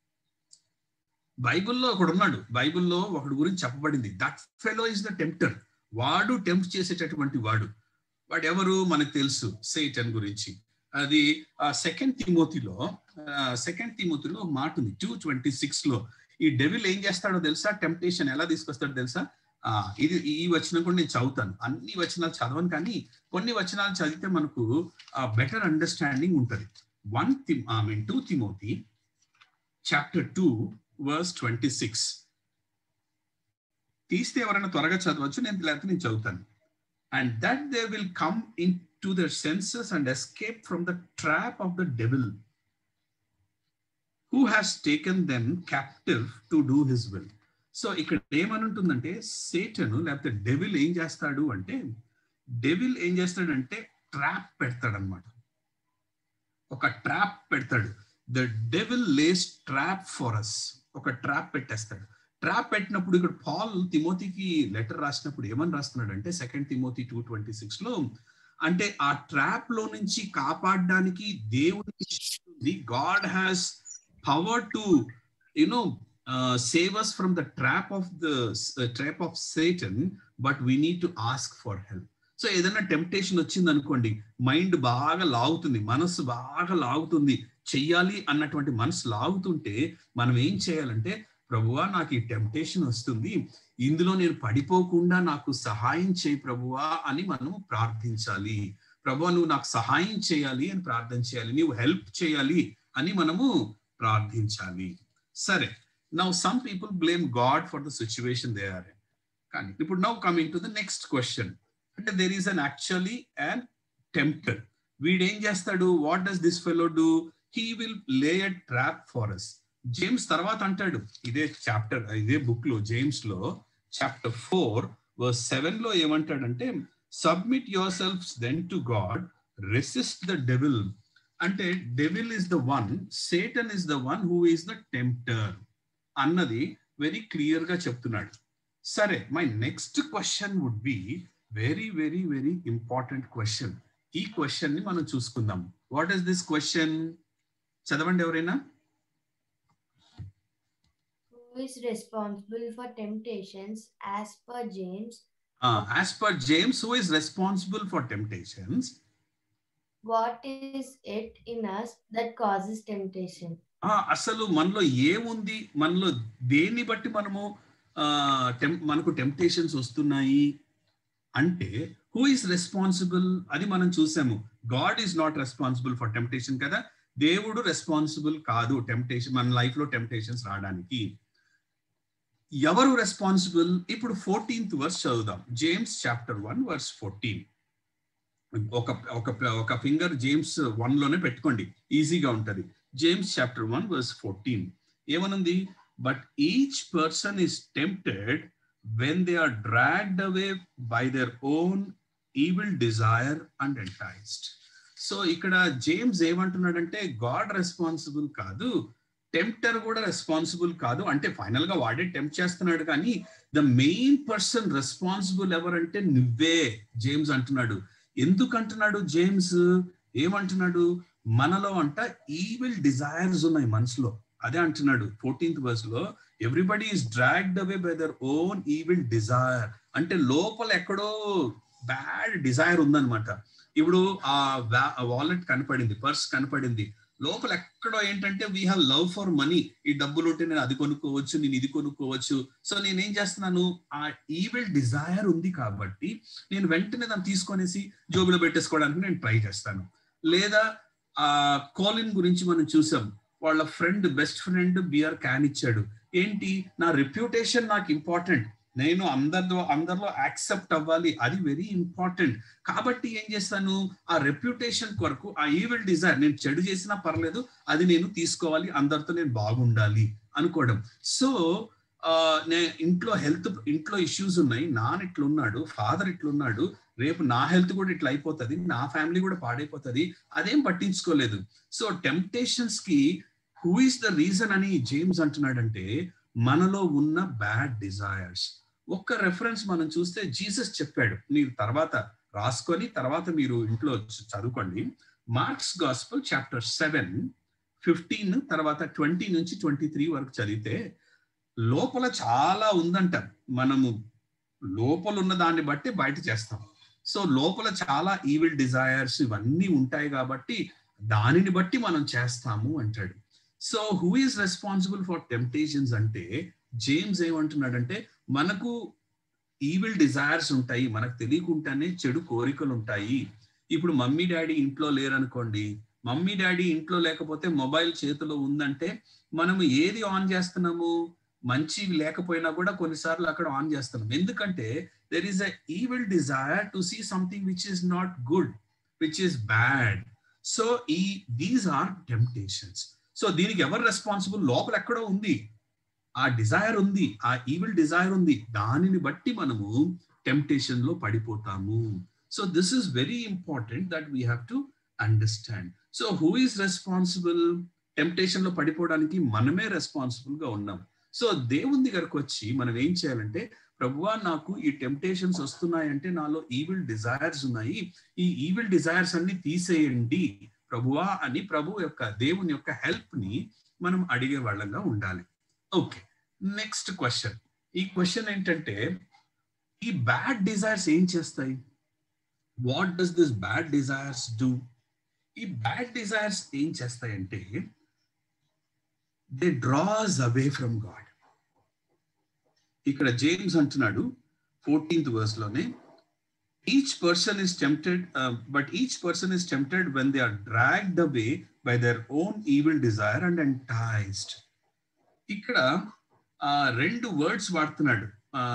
బైబిల్లో ఒకడు ఉన్నాడు బైబిల్లో ఒకడు గురించి చెప్పబడింది that fellow is the tempter వాడు టెంప్ట్ చేసేటటువంటి వాడు వాడు ఎవరు మనకు తెలుసు సేటన్ గురించి అది సెకండ్ తిమోతిలో సెకండ్ తిమోతిలో ఒక మాట ఉంది టూ ట్వంటీ సిక్స్ లో ఈ డెవిల్ ఏం చేస్తాడో తెలుసా టెంప్టేషన్ ఎలా తీసుకొస్తాడో తెలుసా ఆ, ఇది ఈ వచనం కూడా నేను చదువుతాను అన్ని వచనాలు చదవను కానీ కొన్ని వచనాలు చదివితే మనకు బెటర్ అండర్స్టాండింగ్ ఉంటుంది one Tim I mean two Timothy chapter two verse twenty six తీస్తే ఎవరైనా త్వరగా చదవచ్చు నేను లేకపోతే నేను చదువుతాను and that they will come into their senses and escape from the trap of the devil who has taken them captive to do his will so ఇక్కడ ఏమనుంటుందంటే సేటను లేకపోతే డెవిల్ ఏం చేస్తాడు అంటే డెవిల్ ఏం చేస్తాడంటే ట్రాప్ పెడతాడనమాట ఒక ట్రాప్ పెడతాడు the devil lays trap for us ఒక ట్రాప్ పెట్టేస్తాడు ట్రాప్ పెట్టినప్పుడు ఇక్కడ పాల్ తిమోతికి లెటర్ రాసినప్పుడు ఏమని రాస్తున్నాడు అంటే second Timothy two twenty six లో అంటే ఆ ట్రాప్ లో నుంచి కాపాడడానికి దేవుని God has power to you know save us from the trap of the trap of Satan but we need to ask for help so ఏదైనా టెంప్టేషన్ వచ్చింది అనుకోండి మైండ్ బాగా లాగుతుంది మనసు బాగా లాగుతుంది చెయ్యాలి అన్నటువంటి మనసు లాగుతుంటే మనం ఏం చేయాలంటే ప్రభువా నాకు ఈ టెంప్టేషన్ వస్తుంది ఇందులో నేను పడిపోకుండా నాకు సహాయం చేయి ప్రభువా అని మనం ప్రార్థించాలి ప్రభువా నువ్వు నాకు సహాయం చేయాలి అని ప్రార్థన చేయాలి నువ్వు హెల్ప్ చేయాలి అని మనము ప్రార్థించాలి సరే now some people blame God for the situation they are కానీ ఇప్పుడు now coming to the next question అంటే there is an actually and tempter వీడేం చేస్తాడు what does this fellow do he will lay a trap for us James తర్వాత అంటాడు ఇదే chapter ఇదే book లో జేమ్స్ లో చాప్టర్ ఫోర్ వర్స్ సెవెన్ లో ఏమంటాడంటే submit yourself then to God resist the devil అంటే devil is the one Satan is the one who is the tempter అన్నది వెరీ క్లియర్ గా చెప్తున్నాడు సరే my next question would be very very very important question ఈ question ని మనం చూసుకుందాం what is this question చదవండి ఎవరైనా Who is responsible for temptations as per James? As per James who is responsible for temptations What is it in us that causes temptation? అసలు మనలో ఏముంది మనలో దేన్ని బట్టి మనము ఆ, టెం- మనకు టెంప్టేషన్స్ వస్తున్నాయి అంటే హూ ఇస్ రెస్పాన్సిబుల్ అది మనం చూసాము God is not responsible for temptation కదా దేవుడు రెస్పాన్సిబుల్ కాదు టెంప్టేషన్ మన లైఫ్ లో టెంప్టేషన్స్ రావడానికి ఎవరు రెస్పాన్సిబుల్ ఇప్పుడు ఫోర్టీన్త్ వర్స్ చదువుదాం James chapter one verse fourteen ఒక ఒక ఒక ఫింగర్ జేమ్స్ వన్ లోనే పెట్టుకోండి ఈజీగా ఉంటది James chapter one verse fourteen ఏమనుంది but each person is tempted when they are dragged away by their own evil desire and enticed సో ఇక్కడ జేమ్స్ ఏమంటున్నాడంటే గాడ్ రెస్పాన్సిబుల్ కాదు టెంప్టర్ కూడా రెస్పాన్సిబుల్ కాదు అంటే ఫైనల్ గా వాడే టెంప్ట్ చేస్తున్నాడు కానీ ద మెయిన్ పర్సన్ రెస్పాన్సిబుల్ ఎవరంటే నువ్వే జేమ్స్ అంటున్నాడు ఎందుకు అంటున్నాడు జేమ్స్ ఏమంటున్నాడు మనలో అంట ఈవిల్ డిజైర్స్ ఉన్నాయి మనసులో అదే అంటున్నాడు ఫోర్టీన్త్ వర్స్ లో everybody is dragged away by their own evil desire అంటే లోపల ఎక్కడో బ్యాడ్ డిజైర్ ఉందన్నమాట ఇప్పుడు ఆ వాలెట్ కనపడింది పర్స్ కనపడింది లోపల ఎక్కడో ఏంటంటే we have love for money ఈ డబ్బులు ఉంటే నేను అది కొనుక్కోవచ్చు నేను ఇది కొనుక్కోవచ్చు సో నేనేం చేస్తున్నాను ఆ ఈవిల్ డిజైర్ ఉంది కాబట్టి నేను వెంటనే దాన్ని తీసుకొనేసి జోబులో పెట్టేసుకోవడానికి నేను ట్రై చేస్తాను లేదా ఆ కోలిన్ గురించి మనం చూసాం వాళ్ళ friend best friend beer can ఇచ్చాడు ఏంటి నా రెప్యుటేషన్ నాకు ఇంపార్టెంట్ నేను అందరిలో అందరిలో యాక్సెప్ట్ అవ్వాలి అది వెరీ ఇంపార్టెంట్ కాబట్టి ఏం చేస్తాను ఆ రెప్యుటేషన్ కొరకు ఆ ఈవిల్ డిజైర్ నేను చెడు చేసినా పర్లేదు అది నేను తీసుకోవాలి అందరితో నేను బాగుండాలి అనుకోవడం సో నే ఇంట్లో హెల్త్ ఇంట్లో ఇష్యూస్ ఉన్నాయి నాన్న ఇట్లున్నాడు ఫాదర్ ఇట్లున్నాడు రేపు నా హెల్త్ కూడా ఇట్లా అయిపోతుంది నా ఫ్యామిలీ కూడా పాడైపోతుంది అదేం పట్టించుకోలేదు సో టెంప్టేషన్స్ కి హూ ఇస్ ద రీజన్ అని జేమ్స్ అంటున్నాడంటే మనలో ఉన్న బ్యాడ్ డిజైర్స్ ఒక్క రెఫరెన్స్ మనం చూస్తే జీసస్ చెప్పాడు మీరు తర్వాత రాసుకొని తర్వాత మీరు ఇంట్లో చదువుకోండి Mark's gospel chapter seven fifteen తర్వాత ట్వంటీ నుంచి ట్వంటీ త్రీ వరకు చదివితే లోపల చాలా ఉందంట మనము లోపల ఉన్న దాన్ని బట్టి బయట చేస్తాం సో లోపల చాలా ఈవిల్ డిజైర్స్ ఇవన్నీ ఉంటాయి కాబట్టి దానిని బట్టి మనం చేస్తాము అంటాడు so who is responsible for temptations అంటే జేమ్స్ ఏమంటున్నాడంటే మనకు ఈవిల్ డిజైర్స్ ఉంటాయి మనకు తెలియకుండానే చెడు కోరికలు ఉంటాయి ఇప్పుడు మమ్మీ డాడీ ఇంట్లో లేరనుకోండి మమ్మీ డాడీ ఇంట్లో లేకపోతే మొబైల్ చేతిలో ఉందంటే మనము ఏది ఆన్ చేస్తున్నాము మంచి లేకపోయినా కూడా కొన్నిసార్లు అక్కడ ఆన్ చేస్తున్నాం ఎందుకంటే there is a evil desire to see something which is not good which is bad so ఈ దీస్ ఆర్ టెంప్టేషన్స్ సో దీనికి ఎవరు రెస్పాన్సిబుల్ లోపల ఎక్కడో ఉంది ఆ డిజైర్ ఉంది ఆ ఈవిల్ డిజైర్ ఉంది దానిని బట్టి మనము టెంప్టేషన్ లో పడిపోతాము so this is very important that we have to understand so who is responsible temptation లో పడిపోవడానికి మనమే రెస్పాన్సిబుల్ గా ఉన్నాం సో దేవుని దగ్గరకు వచ్చి మనం ఏం చేయాలంటే ప్రభువా నాకు ఈ టెంప్టేషన్స్ వస్తున్నాయంటే నాలో ఈవిల్ డిజైర్స్ ఉన్నాయి ఈ ఈవిల్ డిజైర్స్ అన్ని తీసేయండి ప్రభువా అని ప్రభు యొక్క దేవుని యొక్క హెల్ప్ ని మనం అడిగే వాళ్ళంగా ఉండాలి ఓకే నెక్స్ట్ క్వశ్చన్ ఈ క్వశ్చన్ ఏంటంటే ఈ బ్యాడ్ డిజైర్స్ ఏం చేస్తాయి what does this bad desires do ఈ బ్యాడ్ డిజైర్స్ ఏం చేస్తాయంటే they draws away from God ఇక్కడ జేమ్స్ అంటున్నాడు ఫోర్టీన్త్ వర్స్ లోనే each person is tempted but each person is tempted when they are dragged away by their own evil desire and enticed ఇక్కడ రెండు words వాడుతున్నాడు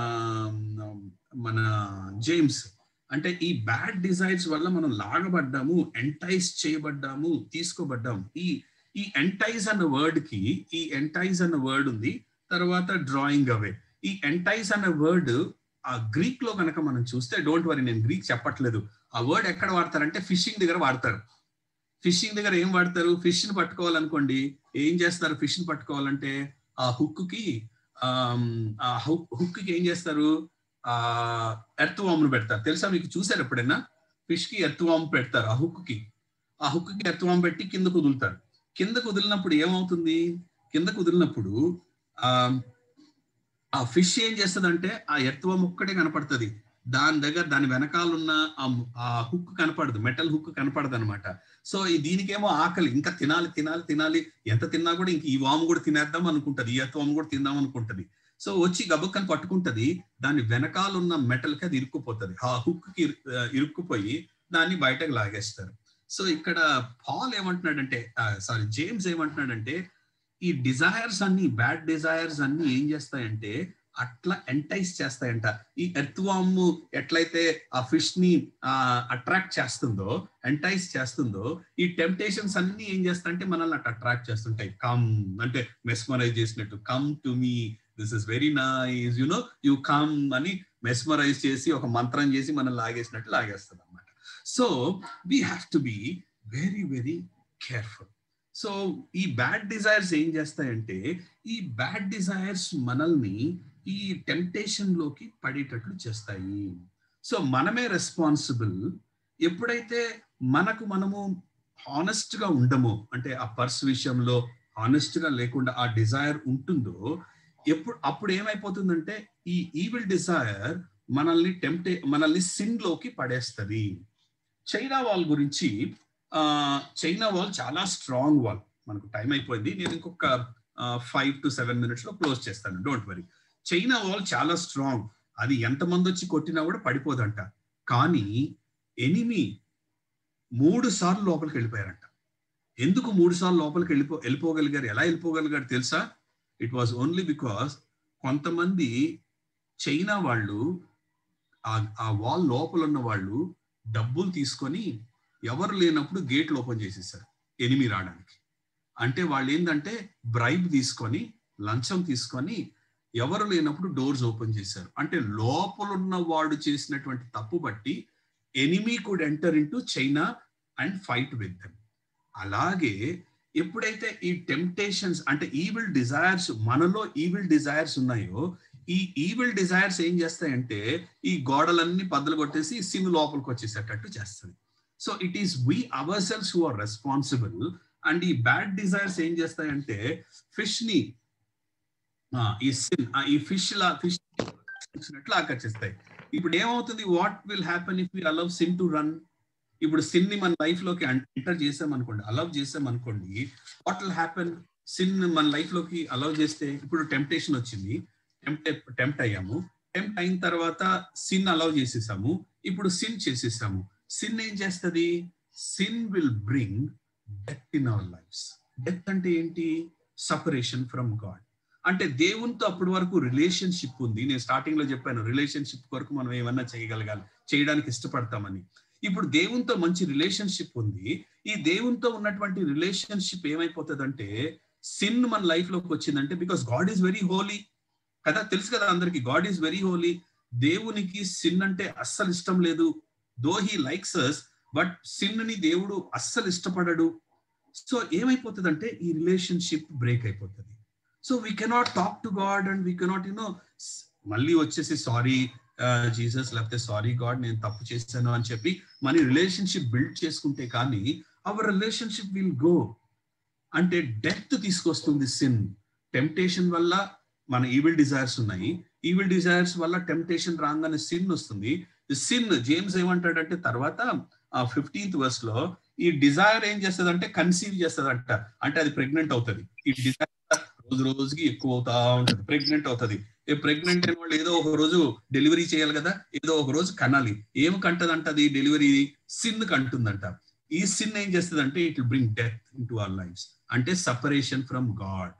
మన James అంటే ఈ bad desires వల్ల మనం లాగబడ్డాము ఎంటైజ్ చేయబడ్డాము తీసుకోబడ్డాము ఈ ఈ ఎంటైజ్ అన్న వర్డ్ కి ఈ ఎంటైజ్ అన్న వర్డ్ ఉంది తర్వాత డ్రాయింగ్ అవే ఈ ఎంటైజ్ అన్న వర్డ్ ఆ గ్రీక్ లో కనుక మనం చూస్తే డోంట్ వరీ నేను గ్రీక్ చెప్పట్లేదు ఆ వర్డ్ ఎక్కడ వాడతారంటే ఫిషింగ్ దగ్గర వాడతారు ఫిషింగ్ దగ్గర ఏం వాడతారు ఫిష్ ని పట్టుకోవాలనుకోండి ఏం చేస్తారు ఫిష్ ని పట్టుకోవాలంటే ఆ హుక్ కి ఆ హుక్ కి ఏం చేస్తారు ఆ ఎర్త్ వామ్ను పెడతారు తెలుసా మీకు చూసారు ఎప్పుడైనా ఫిష్ కి ఎర్త్ వామ్ పెడతారు ఆ హుక్ కి ఆ హుక్ కి ఎర్త్ వామ్ పెట్టి కింద కుదులుతారు కింద కుదిలినప్పుడు ఏమవుతుంది కింద కుదిలినప్పుడు ఆ ఆ ఫిష్ ఏం చేస్తుందంటే ఆ ఎర్త్వం ఒక్కటే కనపడుతుంది దాని దగ్గర దాని వెనకాల ఉన్న ఆ హుక్ కనపడదు మెటల్ హుక్ కనపడదు అనమాట సో దీనికేమో ఆకలి ఇంకా తినాలి తినాలి తినాలి ఎంత తిన్నా కూడా ఇంక ఈ వాము కూడా తినేద్దాం అనుకుంటది ఈ ఎర్త్వాము కూడా తిందాం అనుకుంటది సో వచ్చి గబుక్కని పట్టుకుంటది దాని వెనకాల ఉన్న మెటల్ కి అది ఇరుక్కుపోతుంది ఆ హుక్ కి ఇరుక్కుపోయి దాన్ని బయటకు లాగేస్తారు సో ఇక్కడ పాల్ ఏమంటున్నాడంటే సారీ జేమ్స్ ఏమంటున్నాడంటే ఈ డిజైర్స్ అన్ని బ్యాడ్ డిజైర్స్ అన్ని ఏం చేస్తాయంటే అట్లా ఎంటైజ్ చేస్తాయంట ఈ ఎర్త్వామ్ ఎట్లయితే ఆ ఫిష్ ని అట్రాక్ట్ చేస్తుందో ఎంటైజ్ చేస్తుందో ఈ టెంప్టేషన్స్ అన్ని ఏం చేస్తాయంటే మనల్ని అట్లా అట్రాక్ట్ చేస్తుంటాయి కమ్ అంటే మెస్మరైజ్ చేసినట్టు come to me this is very nice you know you come అని మెస్మరైజ్ చేసి ఒక మంత్రం చేసి మనం లాగేసినట్టు లాగేస్తుంది అనమాట so we have to be very very careful so ఈ బ్యాడ్ డిజైర్స్ ఏం చేస్తాయంటే ఈ బ్యాడ్ డిజైర్స్ మనల్ని ఈ టెంప్టేషన్ లోకి పడేటట్లు చేస్తాయి సో మనమే రెస్పాన్సిబుల్ ఎప్పుడైతే మనకు మనము హానెస్ట్ గా ఉండమో అంటే ఆ పర్స్ విషయంలో హానెస్ట్ గా లేకుండా ఆ డిజైర్ ఉంటుందో ఎప్పుడు అప్పుడు ఏమైపోతుందంటే ఈ ఈవిల్ డిజైర్ మనల్ని టెంప్టే మనల్ని సిన్ లోకి పడేస్తుంది చైనా వాల్ గురించి ఆ చైనా వాల్ చాలా స్ట్రాంగ్ వాల్ మనకు టైం అయిపోయింది నేను ఇంకొక ఫైవ్ టు సెవెన్ మినిట్స్ లో క్లోజ్ చేస్తాను డోంట్ వరీ చైనా వాల్ చాలా స్ట్రాంగ్ అది ఎంతమంది వచ్చి కొట్టినా కూడా పడిపోదంట కానీ ఎనిమి మూడు సార్లు లోపలికి వెళ్ళిపోయారంట ఎందుకు మూడు సార్లు లోపలికి వెళ్ళిపో వెళ్ళిపోగలిగారు ఎలా వెళ్ళిపోగలిగారు తెలుసా ఇట్ వాజ్ ఓన్లీ బికాస్ కొంతమంది చైనా వాళ్ళు ఆ వాల్ లోపల ఉన్న వాళ్ళు డబ్బులు తీసుకొని ఎవరు లేనప్పుడు గేట్లు ఓపెన్ చేసేసారు ఎనిమి రావడానికి అంటే వాళ్ళు ఏంటంటే బ్రైబ్ తీసుకొని లంచం తీసుకొని ఎవరు లేనప్పుడు డోర్స్ ఓపెన్ చేశారు అంటే లోపల ఉన్న వాడు చేసినటువంటి తప్పు బట్టి enemy could enter in China and fight with them అలాగే ఎప్పుడైతే ఈ టెంప్టేషన్స్ అంటే ఈవిల్ డిజైర్స్ మనలో ఈవిల్ డిజైర్స్ ఉన్నాయో ఈ ఈవిల్ డిజైర్స్ ఏం చేస్తాయంటే ఈ గోడలన్నీ బద్దలు కొట్టేసి సిమ్ లోపలికి వచ్చేసేటట్టు చేస్తుంది so it is we ourselves who are responsible and ఈ బ్యాడ్ డిజైర్స్ ఏం చేస్తాయంటే ఫిష్ ని ఈ సిన్ ఈ ఫిష్ లా ఫిష్ ఎట్లా ఆకర్షిస్తాయి ఇప్పుడు ఏమవుతుంది what will happen if we allow sin to run ఇప్పుడు సిన్ ని మన లైఫ్ లోకి ఎంటర్ చేసాం అనుకోండి అలవ్ చేసాం అనుకోండి వాట్ విల్ హ్యాపన్ సిన్ మన లైఫ్ లోకి అలవ్ చేస్తే ఇప్పుడు టెంప్టేషన్ వచ్చింది టెంప్ట్ టెంప్ట్ అయ్యాము టెంప్ట్ అయిన తర్వాత సిన్ అలవ్ చేసేసాము ఇప్పుడు సిన్ చేసేసాము సిన్ ఏం చేస్తుంది sin will bring death in our lives death అంటే ఏంటి సపరేషన్ ఫ్రమ్ గాడ్ అంటే దేవునితో అప్పటి వరకు రిలేషన్షిప్ ఉంది నేను స్టార్టింగ్ లో చెప్పాను రిలేషన్షిప్ వరకు మనం ఏమన్నా చేయగలగాలి చేయడానికి ఇష్టపడతామని ఇప్పుడు దేవునితో మంచి రిలేషన్షిప్ ఉంది ఈ దేవునితో ఉన్నటువంటి రిలేషన్షిప్ ఏమైపోతుందంటే సిన్ మన లైఫ్ లోకి వచ్చిందంటే because God is very holy కదా తెలుసు కదా అందరికి గాడ్ ఈస్ వెరీ హోలీ దేవునికి సిన్ అంటే అస్సలు ఇష్టం లేదు though he likes us but sin ని దేవుడు అస్సలు ఇష్టపడడు సో ఏమైపోతుందంటే ఈ రిలేషన్షిప్ బ్రేక్ అయిపోతుంది so we cannot talk to God and we cannot you know మళ్ళీ వచ్చేసి సారీ జీసస్ లేకపోతే సారీ గాడ్ నేను తప్పు చేశాను అని చెప్పి మన రిలేషన్షిప్ బిల్డ్ చేసుకుంటే కానీ అవర్ రిలేషన్షిప్ విల్ గో అంటే డెత్ తీసుకొస్తుంది సిన్ టెంప్టేషన్ వల్ల మన ఈవిల్ డిజైర్స్ ఉన్నాయి ఈవిల్ డిజైర్స్ వల్ల టెంప్టేషన్ రాగానే సిన్ వస్తుంది సిన్ జేమ్స్ ఏమంటాడంటే తర్వాత ఆ ఫిఫ్టీన్త్ వర్స్ లో ఈ డిజైర్ ఏం చేస్తుంది అంటే కన్సీవ్ చేస్తుందంట అంటే అది ప్రెగ్నెంట్ అవుతుంది ఈ డిజైర్ రోజు రోజుకి ఎక్కువ అవుతా ఉంటది ప్రెగ్నెంట్ అవుతుంది ఏ ప్రెగ్నెంట్ అయిన వాళ్ళు ఏదో ఒక రోజు డెలివరీ చేయాలి కదా ఏదో ఒక రోజు కనాలి ఏం కంటదంట అది డెలివరీ సిన్ కంటుందంట ఈ సిన్ ఏం చేస్తుంది అంటే it bring death in to our lives అంటే సపరేషన్ ఫ్రమ్ గాడ్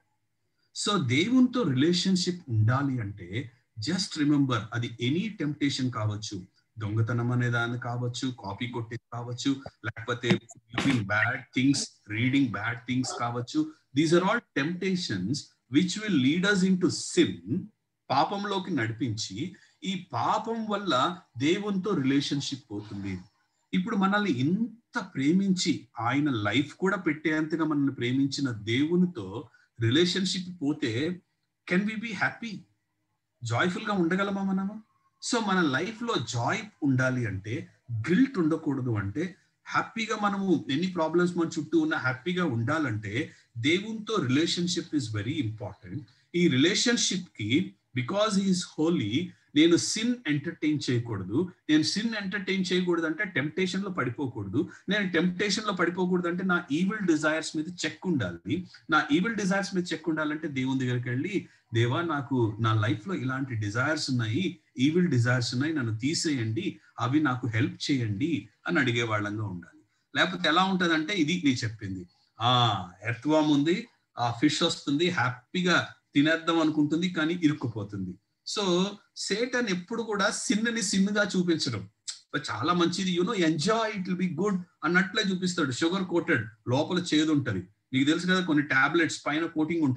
సో దేవునితో రిలేషన్షిప్ ఉండాలి అంటే జస్ట్ రిమెంబర్ అది ఎనీ టెంప్టేషన్ కావచ్చు దొంగతనం అనే దాన్ని కావచ్చు కాపీ కొట్టేది కావచ్చు లేకపోతే bad things reading bad things కావచ్చు these are all temptations which will lead us in to sin పాపంలోకి నడిపించి ఈ పాపం వల్ల దేవునితో రిలేషన్షిప్ పోతుంది ఇప్పుడు మనల్ని ఇంత ప్రేమించి ఆయన లైఫ్ కూడా పెట్టేంతగా మనల్ని ప్రేమించిన దేవునితో రిలేషన్షిప్ పోతే can we be happy joyful గా ఉండగలమా మనము సో మన లైఫ్ లో జాయ్ ఉండాలి అంటే గిల్ట్ ఉండకూడదు అంటే హ్యాపీగా మనము ఎన్ని ప్రాబ్లమ్స్ మన చుట్టూ ఉన్న హ్యాపీగా ఉండాలంటే దేవునితో రిలేషన్షిప్ ఇస్ వెరీ ఇంపార్టెంట్ ఈ రిలేషన్షిప్ కి బికాస్ ఈజ్ హోలీ నేను సిన్ ఎంటర్టైన్ చేయకూడదు నేను సిన్ ఎంటర్టైన్ చేయకూడదు అంటే టెంప్టేషన్ లో పడిపోకూడదు నేను టెంప్టేషన్ లో పడిపోకూడదు అంటే నా ఈవిల్ డిజైర్స్ మీద చెక్ ఉండాలి నా ఈవిల్ డిజైర్స్ మీద చెక్ ఉండాలంటే దేవుని దగ్గరికి వెళ్ళి దేవా నాకు నా లైఫ్ లో ఇలాంటి డిజైర్స్ ఉన్నాయి ఈవిల్ డిజైర్స్ ఉన్నాయి నన్ను తీసేయండి అవి నాకు హెల్ప్ చేయండి అని అడిగే వాళ్ళంగా ఉండాలి లేకపోతే ఎలా ఉంటదంటే ఇది నీ చెప్పింది ఆ ఎర్త్వామ్ ఉంది ఆ ఫిష్ వస్తుంది హ్యాపీగా తినేద్దాం అనుకుంటుంది కానీ ఇరుక్కుపోతుంది సో సేటన్ ఎప్పుడు కూడా సిన్నని సిన్నుగా చూపించడం చాలా మంచిది you know enjoy it will be good అన్నట్లే చూపిస్తాడు షుగర్ కోటెడ్ లోపల చేదు ఉంటది నీకు తెలుసు కదా కొన్ని టాబ్లెట్స్ పైన కోటింగ్ ఉంటది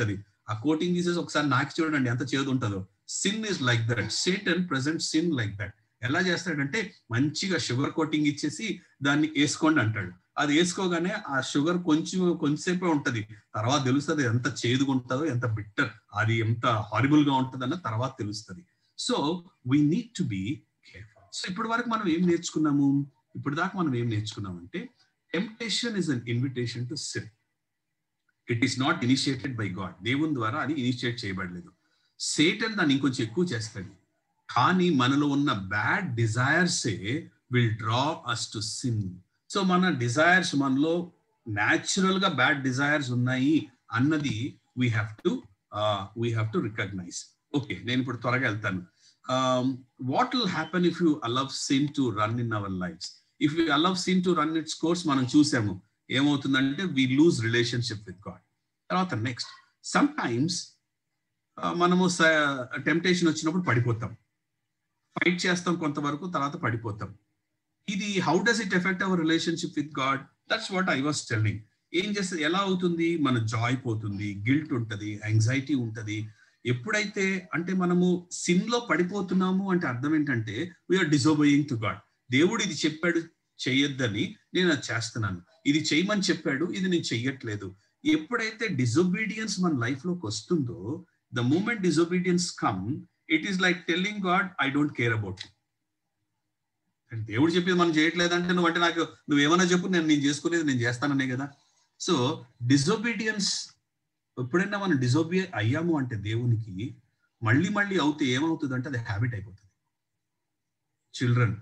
ఆ కోటింగ్ తీసేసి ఒకసారి నాకు చూడండి ఎంత చేదు ఉంటుందో sin is like that Satan present sin like that ఎలా చేస్తాడంటే మంచిగా షుగర్ కోటింగ్ ఇచ్చేసి దాన్ని వేసుకోండి అంటాడు అది వేసుకోగానే ఆ షుగర్ కొంచెం కొంచెంసేపే ఉంటది తర్వాత తెలుస్తుంది ఎంత చేదుగా ఉంటుందో ఎంత బిట్టర్ అది ఎంత హారిబుల్ గా ఉంటుంది అన్న తర్వాత తెలుస్తుంది so we need to be careful so ఇప్పటి వరకు మనం ఏం నేర్చుకున్నాము ఇప్పుడు దాకా మనం ఏం నేర్చుకున్నామంటే temptation is an invitation to sin it is not initiated by God దేవుని ద్వారా అది ఇనిషియేట్ చేయబడలేదు సేటన్ దాన్ని ఇంకొంచెం ఎక్కువ చేస్తాడు కానీ మనలో ఉన్న బ్యాడ్ డిజైర్సే will draw us to sin so మన డిజైర్స్ మనలో న్యాచురల్ గా బ్యాడ్ డిజైర్స్ ఉన్నాయి అన్నది we have to we have to recognize okay నేను ఇప్పుడు త్వరగా వెళ్తాను what will happen if you allow sin to run in our life if you allow sin to run its course మనం చూసాము ఏమవుతుందంటే we lose relationship with God తర్వాత next some times మనము temptation వచ్చినప్పుడు పడిపోతాం ఫైట్ చేస్తాం కొంతవరకు తర్వాత పడిపోతాం ఇది how does it affect our relationship with God that's what I was telling ఏం చేస్తే ఎలా అవుతుంది మన జాయ్ పోతుంది గిల్ట్ ఉంటుంది యాంగ్జైటీ ఉంటుంది ఎప్పుడైతే అంటే మనము సిన్ లో పడిపోతున్నాము అంటే అర్థం ఏంటంటే వీఆర్ డిజోబోయింగ్ టు గాడ్ దేవుడు ఇది చెప్పాడు చెయ్యొద్దని నేను అది చేస్తున్నాను ఇది చేయమని చెప్పాడు ఇది నేను చెయ్యట్లేదు ఎప్పుడైతే డిజొబీడియన్స్ మన లైఫ్ లోకి వస్తుందో the moment disobedience come it is like telling God I don't care about దేవుడు చెప్పింది మనం చేయట్లేదంటే నువ్వు అంటే నాకు నువ్వు ఏమైనా చెప్పు నేను నేను చేసుకునేది నేను చేస్తాననే కదా సో డిజొబీడియన్స్ ఎప్పుడైనా మనం డిజోబి అయ్యాము అంటే దేవునికి మళ్ళీ మళ్ళీ అవుతే ఏమవుతుంది అంటే అది హ్యాబిట్ అయిపోతుంది children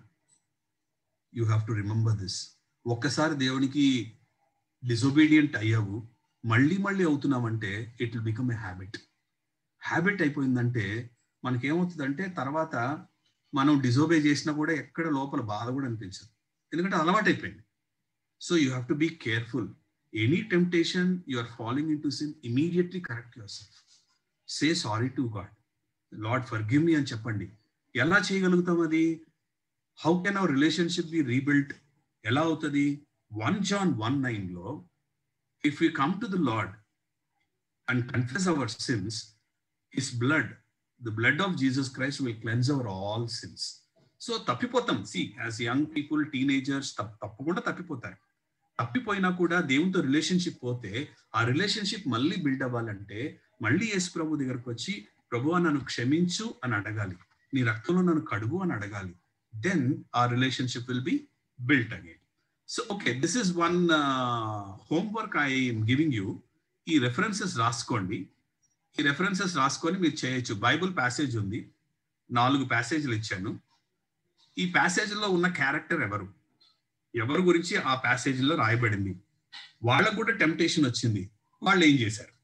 you have to remember this ఒక్కసారి దేవునికి డిజొబీడియంట్ అయ్యావు మళ్ళీ మళ్ళీ అవుతున్నామంటే it will become a habit habit అయిపోయిందంటే మనకేమవుతుందంటే తర్వాత మనం డిజోబే చేసినా కూడా ఎక్కడ లోపల బాధ కూడా అనిపించదు ఎందుకంటే అలవాటు అయిపోయింది so you have to be careful any temptation you are following in to sin immediately correct yourself say sorry to God Lord forgive me అని చెప్పండి ఎలా చేయగలుగుతాం అది how can our relationship be rebuilt ఎలా అవుతుంది one John one nine లో if you come to the Lord and confess our sins his blood the blood of Jesus Christ will cleanse our all since so తప్పిపోతాం see as young people teenagers తప్పకుండా తప్పిపోతారు తప్పిపోయినా కూడా దేవునితో relationship పోతే ఆ relationship మళ్ళీ build అవ్వాలంటే మళ్ళీ యేసు ప్రభు దగ్గరకు వచ్చి ప్రభు నన్ను క్షమించు అని అడగాలి నీ రక్తంలో నన్ను కడుగు అని అడగాలి దెన్ ఆ relationship will be built again so okay this is one homework I'm giving you ఈ రెఫరెన్సెస్ రాసుకోండి ఈ రెఫరెన్సెస్ రాసుకొని మీరు చేయొచ్చు బైబుల్ ప్యాసేజ్ ఉంది నాలుగు ప్యాసేజ్లు ఇచ్చాను ఈ ప్యాసేజ్లో ఉన్న క్యారెక్టర్ ఎవరు ఎవరి గురించి ఆ ప్యాసేజ్లో రాయబడింది వాళ్ళకు కూడా టెంప్టేషన్ వచ్చింది వాళ్ళు ఏం చేశారు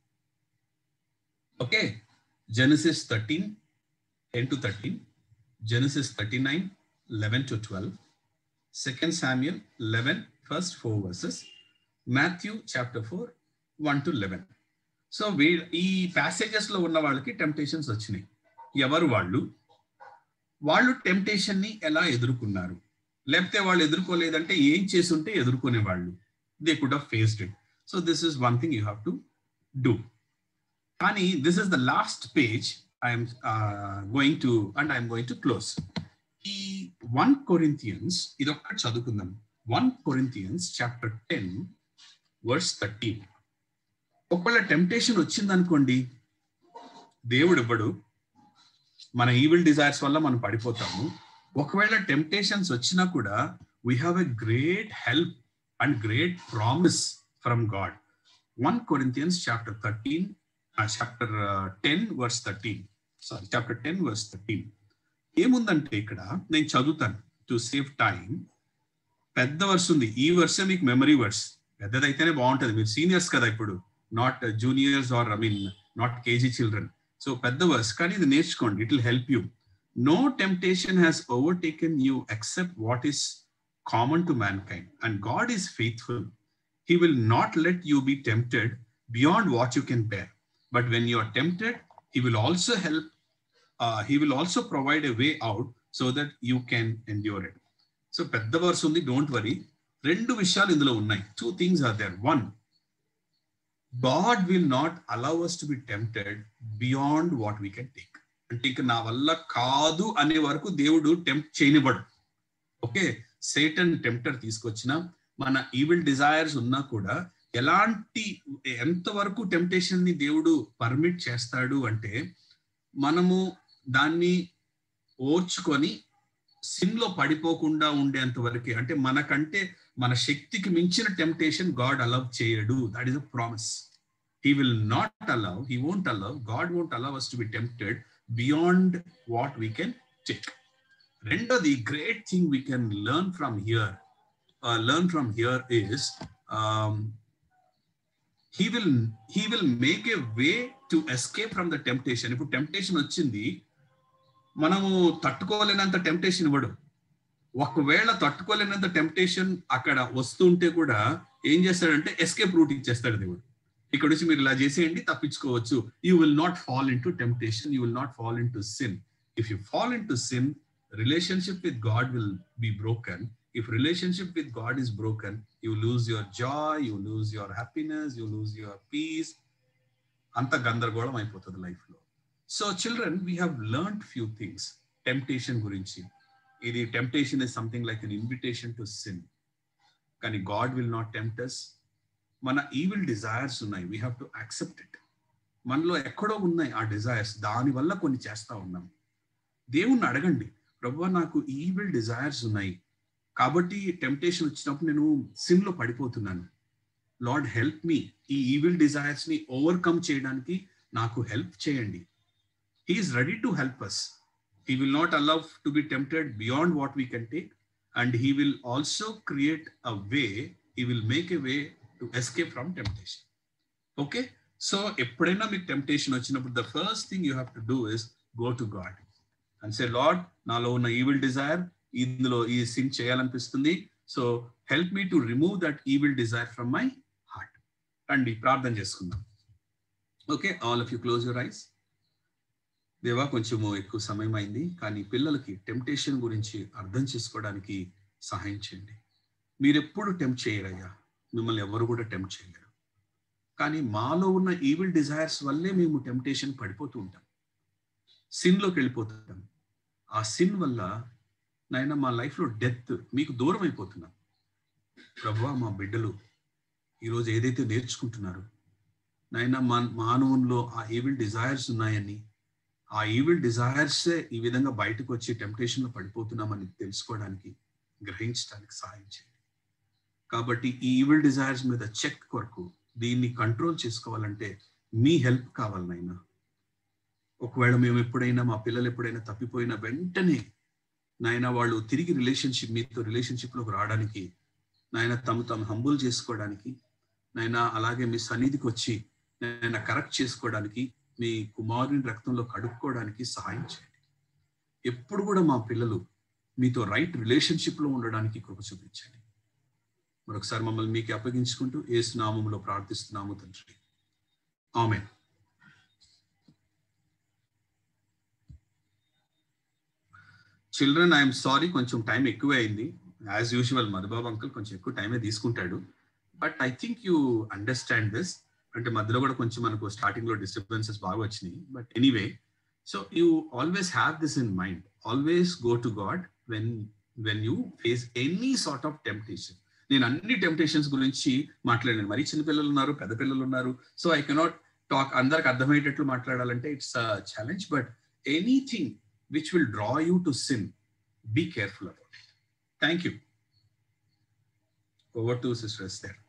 okay Genesis thirteen ten to thirteen Genesis thirty nine eleven to twelve second Samuel eleven first four verses Matthew chapter four one to eleven so we ఈ ప్యాసేజెస్ లో ఉన్న వాళ్ళకి టెంప్టేషన్స్ వచ్చినాయి ఎవరు వాళ్ళు వాళ్ళు టెంప్టేషన్ ని ఎలా ఎదుర్కొన్నారు లేకపోతే వాళ్ళు ఎదుర్కోలేదంటే ఏం చేసి ఉంటే ఎదుర్కొనే వాళ్ళు they could have faced it so this is one thing you have to do కానీ this is the last page I'm going to and I'm going to close ఈ వన్ కొరింతియన్స్ ఇది ఒక్కటి చదువుకుందాం one Corinthians chapter ten verse thirteen ఒకవేళ temptation వచ్చింది అనుకోండి దేవుడు ఇవ్వడు మన ఈవిల్ డిజైర్స్ వల్ల మనం పడిపోతాము ఒకవేళ టెంప్టేషన్స్ వచ్చినా కూడా we have a great help and great promise from God one Corinthians chapter thirteen chapter ten verse thirteen sorry chapter ten verse thirteen ఏముందంటే ఇక్కడ నేను చదువుతాను టు సేవ్ టైం పెద్ద వర్స్ ఉంది ఈ వర్సే మీకు మెమరీ వర్స్ పెద్దదైతేనే బాగుంటుంది మీరు సీనియర్స్ కదా ఇప్పుడు not juniors or I mean not KG children so పెద్ద వర్స్ కానీ ఇది నేర్చుకోండి it will help you no temptation has overtaken you except what is common to mankind and God is faithful he will not let you be tempted beyond what you can bear but when you are tempted he will also help he will also provide a way out so that you can endure it so పెద్ద verse ఉంది don't worry రెండు విషయాలు ఇందులో ఉన్నాయి two things are there one God will not allow us to be tempted beyond what we can take అంటే ఇక నా వల్ల కాదు అనే వరకు దేవుడు టెంప్ట్ చేయనివ్వడు ఓకే సేటన్ టెంప్టర్ తీసుకొచ్చిన మన ఈవిల్ డిజైర్స్ ఉన్నా కూడా ఎలాంటి ఎంతవరకు టెంప్టేషన్ ని దేవుడు పర్మిట్ చేస్తాడు అంటే మనము దాన్ని ఓర్చుకొని సిన్ లో పడిపోకుండా ఉండేంత వరకే అంటే మనకంటే మన శక్తికి మించిన టెంప్టేషన్ గాడ్ అలౌ చేయడు that is a promise he will not allow he won't allow God won't allow us to be tempted beyond what we can take రెండోది great thing we can learn from here learn from here is he will he will make a way to escape from the temptation ఇప్పుడు temptation వచ్చింది మనము తట్టుకోలేనంత temptation ఇవ్వడు ఒకవేళ తట్టుకోలేనంత temptation అక్కడ వస్తుంటే కూడా ఏం చేస్తాడంటే ఎస్కేప్ రూట్ ఇచ్చేస్తాడు దేవుడు ఇక్కడ నుంచి మీరు ఇలా చేసేయండి తప్పించుకోవచ్చు you will not fall into temptation you will not fall in to sin if you fall in to sin relationship with God will be broken if relationship with God is broken you lose your joy you lose your happiness you lose your peace అంత గందరగోళం అయిపోతుంది life లో so children we have learn few things temptation గురించి ఇది temptation is something like an invitation to sin కానీ God will not tempt us మన evil desires ఉన్నాయి we have to accept it మనలో ఎక్కడో ఉన్నాయి ఆ డిజైర్స్ దానివల్ల కొన్ని చేస్తా ఉన్నాం దేవుణ్ణి అడగండి ప్రభు నాకు ఈవిల్ డిజైర్స్ ఉన్నాయి కాబట్టి టెంప్టేషన్ వచ్చినప్పుడు నేను సిన్ లో పడిపోతున్నాను లార్డ్ హెల్ప్ మీ ఈ ఈవిల్ డిజైర్స్ ని ఓవర్కమ్ చేయడానికి నాకు హెల్ప్ చేయండి he is ready to help us he will not allow to be tempted beyond what we can take and he will also create a way he will make a way to escape from temptation okay so ఎప్పుడైనా మీకు temptation వచ్చినప్పుడు the first thing you have to do is go to God and say Lord నాలో ఉన్న evil desire ఇందులో ఈ sin చేయాలనిపిస్తుంది so help me to remove that evil desire from my heart అండి ప్రార్థన చేసుకుందాం okay all of you close your eyes దేవా కొంచెము ఎక్కువ సమయం అయింది కానీ పిల్లలకి టెంప్టేషన్ గురించి అర్థం చేసుకోవడానికి సహాయం చేయండి మీరు ఎప్పుడు టెంప్ట్ చేయరయ్యా మిమ్మల్ని ఎవరు కూడా టెంప్ట్ చేయలేరు కానీ మాలో ఉన్న ఈవిల్ డిజైర్స్ వల్లే మేము టెంప్టేషన్ పడిపోతూ ఉంటాం సిన్లోకి వెళ్ళిపోతుంటాం ఆ సిన్ వల్ల నాయన మా లైఫ్లో డెత్ మీకు దూరం అయిపోతున్నాం ప్రభా మా బిడ్డలు ఈరోజు ఏదైతే నేర్చుకుంటున్నారో నాయన మా మానవుల్లో ఆ ఈవిల్ డిజైర్స్ ఉన్నాయని ఆ ఈవిల్ డిజైర్సే ఈ విధంగా బయటకు వచ్చి టెంప్టేషన్లో పడిపోతున్నామని తెలుసుకోవడానికి గ్రహించడానికి సహాయం చేయండి కాబట్టి ఈ ఈవిల్ డిజైర్స్ మీద చెక్ కొరకు దీన్ని కంట్రోల్ చేసుకోవాలంటే మీ హెల్ప్ కావాలి నాయన ఒకవేళ మేము ఎప్పుడైనా మా పిల్లలు ఎప్పుడైనా తప్పిపోయిన వెంటనే నాయన వాళ్ళు తిరిగి రిలేషన్షిప్ మీతో రిలేషన్షిప్లోకి రావడానికి నాయన తమ తమ హంబుల్ చేసుకోవడానికి నాయన అలాగే మీ సన్నిధికి వచ్చి నాయన కరెక్ట్ చేసుకోవడానికి మీ కుమారుని రక్తంలో కడుక్కోవడానికి సహాయం చేయండి ఎప్పుడు కూడా మా పిల్లలు మీతో రైట్ రిలేషన్షిప్లో ఉండడానికి కృప చూపించండి మరొకసారి మమ్మల్ని మీకు అప్పగించుకుంటూ ఏసు నామంలో ప్రార్థిస్తున్నాము తండ్రి ఆమె చిల్డ్రన్ ఐఎమ్ సారీ కొంచెం టైం ఎక్కువ అయింది యాజ్ యూజువల్ మధుబాబు అంకుల్ కొంచెం ఎక్కువ టైమే తీసుకుంటాడు but I think you understand this అంటే మధ్యలో కూడా కొంచెం మనకు స్టార్టింగ్ లో డిస్టర్బెన్సెస్ బాగా వచ్చినాయి but anyway so you always have this in mind always go to God when when you face any sort of temptation నేను అన్ని టెంప్టేషన్స్ గురించి మాట్లాడాను మరి చిన్న పిల్లలు ఉన్నారు పెద్ద పిల్లలు ఉన్నారు సో ఐ కెనాట్ టాక్ అందరికి అర్థమయ్యేటట్లు మాట్లాడాలంటే it's challenge but anything which will draw you to sin be careful about it thank you over to sisters there